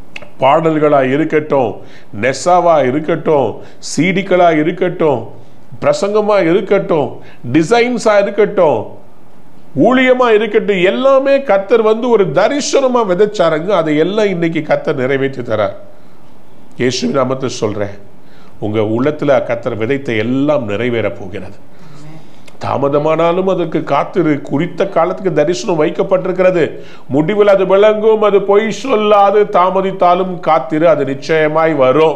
பாடல்களா இருக்கட்டும் நெசாவா இருக்கட்டும் சீடிகளா இருக்கட்டும் பிரசங்கமா இருக்கட்டும் டிசைன்ஸா இருக்கட்டும் ஊழியமா இருக்கட்டும் எல்லாமே கத்தர் வந்து ஒரு தரிசனமா விதைச்சாருங்க அதை எல்லாம் இன்னைக்கு கத்தர் நிறைவேற்றி தரார் இயேசுவின் நாமத்தை சொல்றேன் உங்க உள்ளத்துல கத்தர் விதைத்த எல்லாம் நிறைவேற போகிறது தாமதமானாலும் அதற்கு காத்திரு குறித்த காலத்துக்கு தரிசனம் வைக்கப்பட்டிருக்கிறது முடிவில் அது விளங்கும் அது பொய் சொல்லாது தாமதித்தாலும் காத்திரு அது நிச்சயமாய் வரும்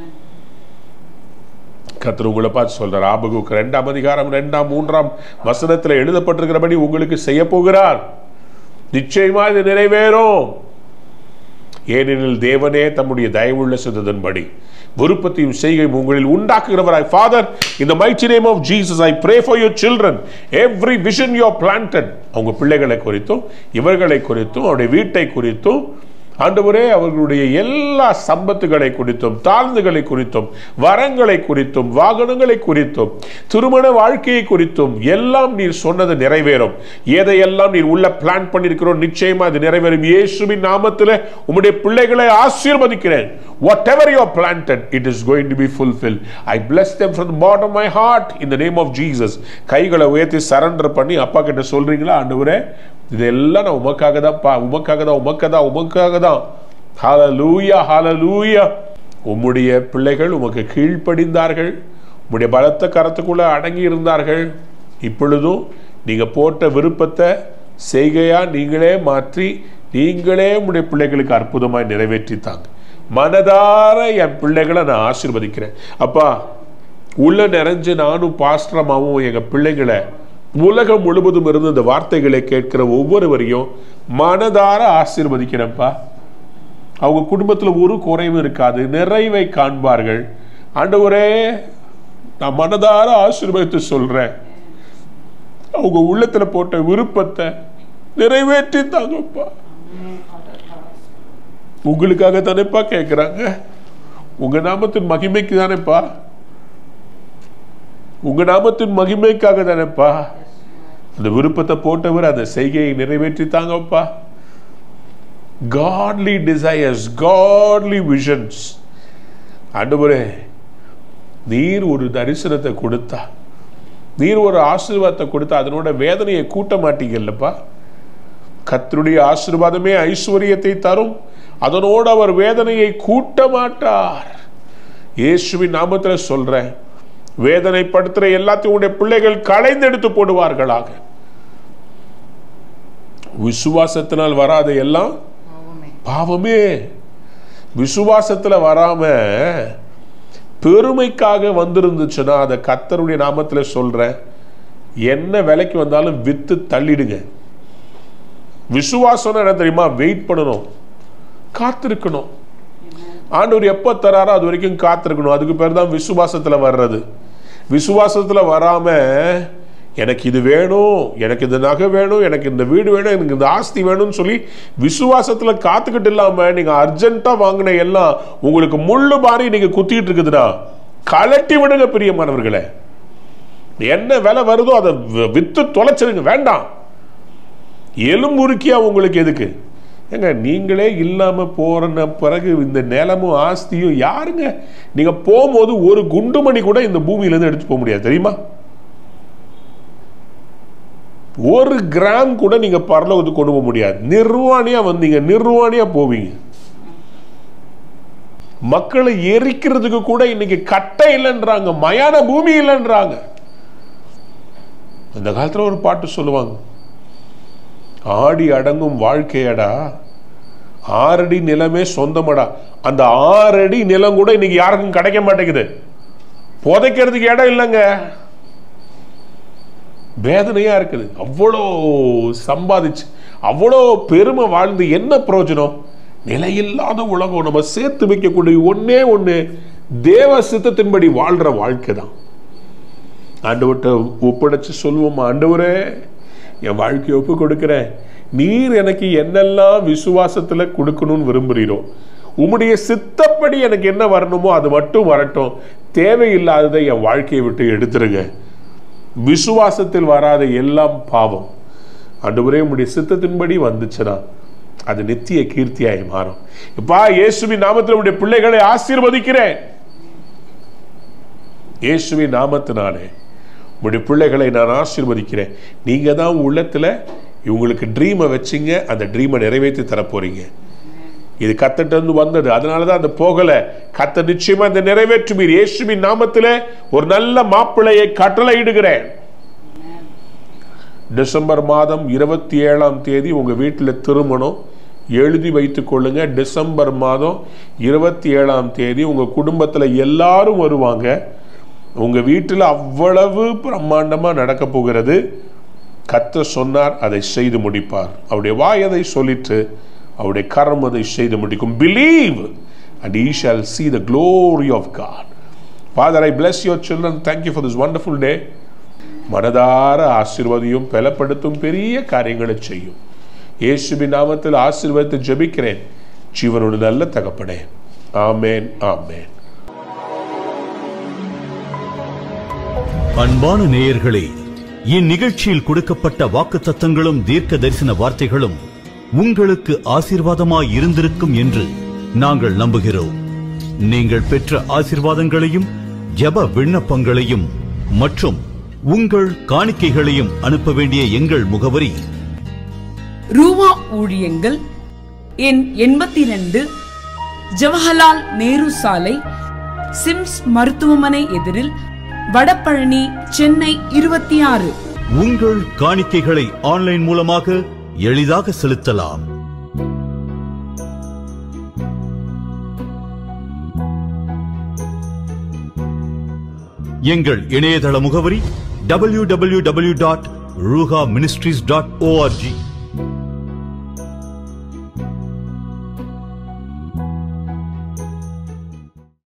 கத்தர் உங்களை பார்த்து சொல்றார் ஆபகுக்கு ரெண்டாம் அதிகாரம் ரெண்டாம் மூன்றாம் வசனத்தில் எழுதப்பட்டிருக்கிறபடி உங்களுக்கு செய்ய போகிறார் நிச்சயமா இது நிறைவேறும் ஏனெனில் தேவனே தம்முடைய தயவுள்ள சித்தத்தின்படி விருப்பத்தையும் செய்கையும் உங்களில் உண்டாக்குகிறவராய் ஃபாதர் இந்த mighty name of Jesus I pray for your children every vision you are planted அவங்க பிள்ளைகளை குறித்தும் இவர்களை குறித்தும் அவருடைய வீட்டை குறித்தும் ஆண்டவரே அவர்களுடைய எல்லா சம்பத்துகளை குறித்தும் தாழ்ந்துகளை குறித்தும் வரங்களை குறித்தும் வாகனங்களை குறித்தும் திருமண வாழ்க்கையை குறித்தும் எல்லாம் நீர் சொன்னது நிறைவேறும் எதையெல்லாம் நீர் உள்ள பிளான் பண்ணியிருக்கிறோம் நிச்சயமா அது நிறைவேறும் இயேசுவின் நாமத்தில் உம்முடைய பிள்ளைகளை ஆசீர்வதிக்கிறேன் whatever you planted it is going to be fulfil I bless them from the bottom of my heart in the name of Jesus கைகளை உயர்த்தி சரண்டர் பண்ணி அப்பா கிட்ட சொல்றீங்களா ஆண்டவரே இதெல்லாம் நான் உமக்காக தான்ப்பா உமக்காக தான் உமக்காக தான் உமக்காக தான் ஹalleluya ஹalleluya உம்முடைய பிள்ளைகள் உமக்கு கீழ்ப்படிந்தார்கள் உம்முடைய பலத்த கரத்துக்குள்ள அடங்கி இருந்தார்கள் இப்பொழுதும் நீங்க போட்ட விருப்பத்தை செய்கையா நீங்களே மாற்றி நீங்களே உம்முடைய பிள்ளைகளுக்கு அற்புதமாய் நிறைவேற்றித்தாங்க மனதார என் பிள்ளைகளை நான் ஆசீர்வதிக்கிறேன் அப்பா உள்ள நிறைஞ்சு நானும் பாஸ்டரமாவும் எங்க பிள்ளைகளை உலகம் முழுவதும் இருந்து இந்த வார்த்தைகளை கேட்கிற ஒவ்வொருவரையும் மனதார ஆசீர்வதிக்கிறேன்ப்பா அவங்க குடும்பத்தில் ஒரு குறைவும் இருக்காது நிறைவை காண்பார்கள் ஆண்டவரே நான் மனதார ஆசீர்வதித்து சொல்றேன் அவங்க உள்ளத்துல போட்ட விருப்பத்தை நிறைவேற்றி தாங்கப்பா உங்களுக்காக தானேப்பா கேட்குறாங்க உங்க நாமத்தின் மகிமைக்கு தானேப்பா உங்க நாமத்தின் மகிமைக்காக தானேப்பா அந்த விருப்பத்தை போட்டவர் அந்த செய்கையை நிறைவேற்றி தாங்கப்பா காட்லி டிசையர்ஸ் காட்லி விஷன்ஸ் ஆண்டவரே நீர் ஒரு தரிசனத்தை கொடுத்தா நீர் ஒரு ஆசீர்வாதத்தை கொடுத்தா அதனோட வேதனையை கூட்ட மாட்டீங்கல்லப்பா கர்த்தருடைய ஆசீர்வாதமே ஐஸ்வர்யத்தை தரும் அதனோடு அவர் வேதனையை கூட்ட மாட்டார் இயேசுவின் நாமத்தில் சொல்றேன் வேதனைப்படுத்துற எல்லாத்தையும் உடைய பிள்ளைகள் களைந்தெடுத்து போடுவார்களாக விசுவாசத்தினால் வராத எல்லாம் பாவமே பாவமே விசுவாசத்துல வராம பெருமைக்காக வந்திருந்துச்சுன்னா அதை கத்தருடைய நாமத்துல சொல்றேன் என்ன விலைக்கு வந்தாலும் வித்து தள்ளிடுங்க விசுவாசம் என்ன தெரியுமா வெயிட் பண்ணணும் காத்திருக்கணும் ஆண்டவர் எப்போ தராரோ அது வரைக்கும் காத்திருக்கணும் அதுக்கு பேர் தான் விசுவாசத்துல வர்றது விசுவாசத்துல வராம எனக்கு இது வேணும் எனக்கு இந்த நகை வேணும் எனக்கு இந்த வீடு வேணும் எனக்கு இந்த ஆஸ்தி வேணும்னு சொல்லி விசுவாசத்துல காத்துக்கிட்டு இல்லாம நீங்க அர்ஜென்ட்டா வாங்கின எல்லாம் உங்களுக்கு முள்ளு மாறி நீங்க குத்திட்டு இருக்குதுன்னா கலட்டி விடுங்க பிரியமானவர்களே என்ன விலை வருதோ அதை வி- வித்து தொலைச்சிருங்க வேண்டாம் எலும்புருக்கியா உங்களுக்கு எதுக்கு ஏங்க நீங்களே இல்லாம போறன பிறகு இந்த நிலமும் ஆஸ்தியும் யாருங்க நீங்க போகும்போது ஒரு குண்டுமணி கூட இந்த பூமியில இருந்து எடுத்து போக முடியாது தெரியுமா ஒரு கிராம் கூட நீங்க பரலோகத்துக்கு கொண்டு போக முடியாது நிர்வாணியா வந்தீங்க நிர்வாணியா போவீங்க மக்களை எரிக்கிறதுக்கு கூட இன்னைக்கு கட்டை இல்லைன்றாங்க மயான பூமி இல்லைன்றாங்க அந்த காலத்துல ஒரு பாட்டு சொல்லுவாங்க ஆடி அடங்கும் வாழ்க்கையடா ஆறடி நிலமே சொந்தமடா அந்த ஆறடி நிலம் கூட இன்னைக்கு யாருக்கும் கிடைக்க மாட்டேங்குது புதைக்கிறதுக்கு இடம் இல்லைங்க வேதனையா இருக்குது அவ்வளோ சம்பாதிச்சு அவ்வளோ பெருமை வாழ்ந்து என்ன பிரயோஜனம் நிலையில்லாத உலகம் நம்ம சேர்த்து வைக்கக்கூடிய ஒண்ணே ஒண்ணு தேவ சித்தத்தின்படி வாழ்ற வாழ்க்கை தான் ஆண்டவர்கிட்ட ஒப்படைச்சு சொல்லுவோம் ஆண்டவரே என் வாழ்க்கையை ஒப்பு கொடுக்கிறேன் நீர் எனக்கு என்னெல்லாம் விசுவாசத்துல கொடுக்கணும்னு விரும்புகிறீரோ உம்முடைய சித்தப்படி எனக்கு என்ன வரணுமோ அது மட்டும் வரட்டும் தேவையில்லாததை என் வாழ்க்கையை விட்டு எடுத்துருங்க விசுவாசத்தில் வராத எல்லாம் பாவம் ஆண்டவரே உம்முடைய சித்தத்தின்படி வந்துச்சுன்னா அது நித்திய கீர்த்தியாய் மாறும் இப்பா இயேசுவின் நாமத்தில் உடைய பிள்ளைகளை ஆசீர்வதிக்கிறேன் இயேசுவின் நாமத்தினாலே உங்களுடைய பிள்ளைகளை நான் ஆசீர்வதிக்கிறேன் நீங்கள் தான் உங்க உள்ளத்துல இவங்களுக்கு ட்ரீமை வச்சிங்க அந்த ட்ரீமை நிறைவேற்றி தரப்போறீங்க இது கத்தட்ட இருந்து வந்தது அதனால தான் அந்த போகல கத்த நிச்சயமா இந்த நிறைவேற்றுவீர் இயேசுவின் நாமத்திலே ஒரு நல்ல மாப்பிள்ளையை கட்டளையிடுகிறேன் டிசம்பர் மாதம் இருபத்தி ஏழாம் தேதி உங்க வீட்டில் திருமணம் எழுதி வைத்துக் கொள்ளுங்க டிசம்பர் மாதம் இருபத்தி ஏழாம் தேதி உங்க குடும்பத்தில் எல்லாரும் வருவாங்க உங்க வீட்டில் அவ்வளவு பிரம்மாண்டமா நடக்க போகிறது கத்த சொன்னார் அதை செய்து முடிப்பார் அவருடைய வாய் அதை சொல்லிட்டு அவருடைய கரம் அதை செய்து முடிக்கும் believe and ye shall see the glory of God Father I bless your children thank you for this wonderful day மனதார ஆசீர்வதியும் பலப்படுத்தும் பெரிய காரியங்களை செய்யும் இயேசுவின் நாமத்தில் ஆசீர்வதித்து ஜெபிக்கிறேன் ஜீவனோடு நல்ல தகப்பனே ஆமேன் ஆமேன் அன்பான நேயர்களே இந்நிகழ்ச்சியில் கொடுக்கப்பட்ட வாக்குத்தத்தங்களும் தீர்க்க தரிசன வார்த்தைகளும் உங்களுக்கு ஆசீர்வாதமாய் இருந்திருக்கும் என்று நாங்கள் நம்புகிறோம் நீங்கள் பெற்ற ஆசீர்வாதங்களையும் ஜெப விண்ணப்பங்களையும் மற்றும் உங்கள் காணிக்கைகளையும் அனுப்ப வேண்டிய எங்கள் முகவரி ரூவா ஊழியங்கள் எண் எண்பத்தி ரெண்டு ஜவஹர்லால் நேரு சாலை சிம்ஸ் மருத்துவமனை எதிரில் வடபழனி சென்னை இருபத்தி ஆறு உங்கள் காணிக்கைகளை ஆன்லைன் மூலமாக எளிதாக செலுத்தலாம் எங்கள் இணையதள முகவரி www.ruhaministries.org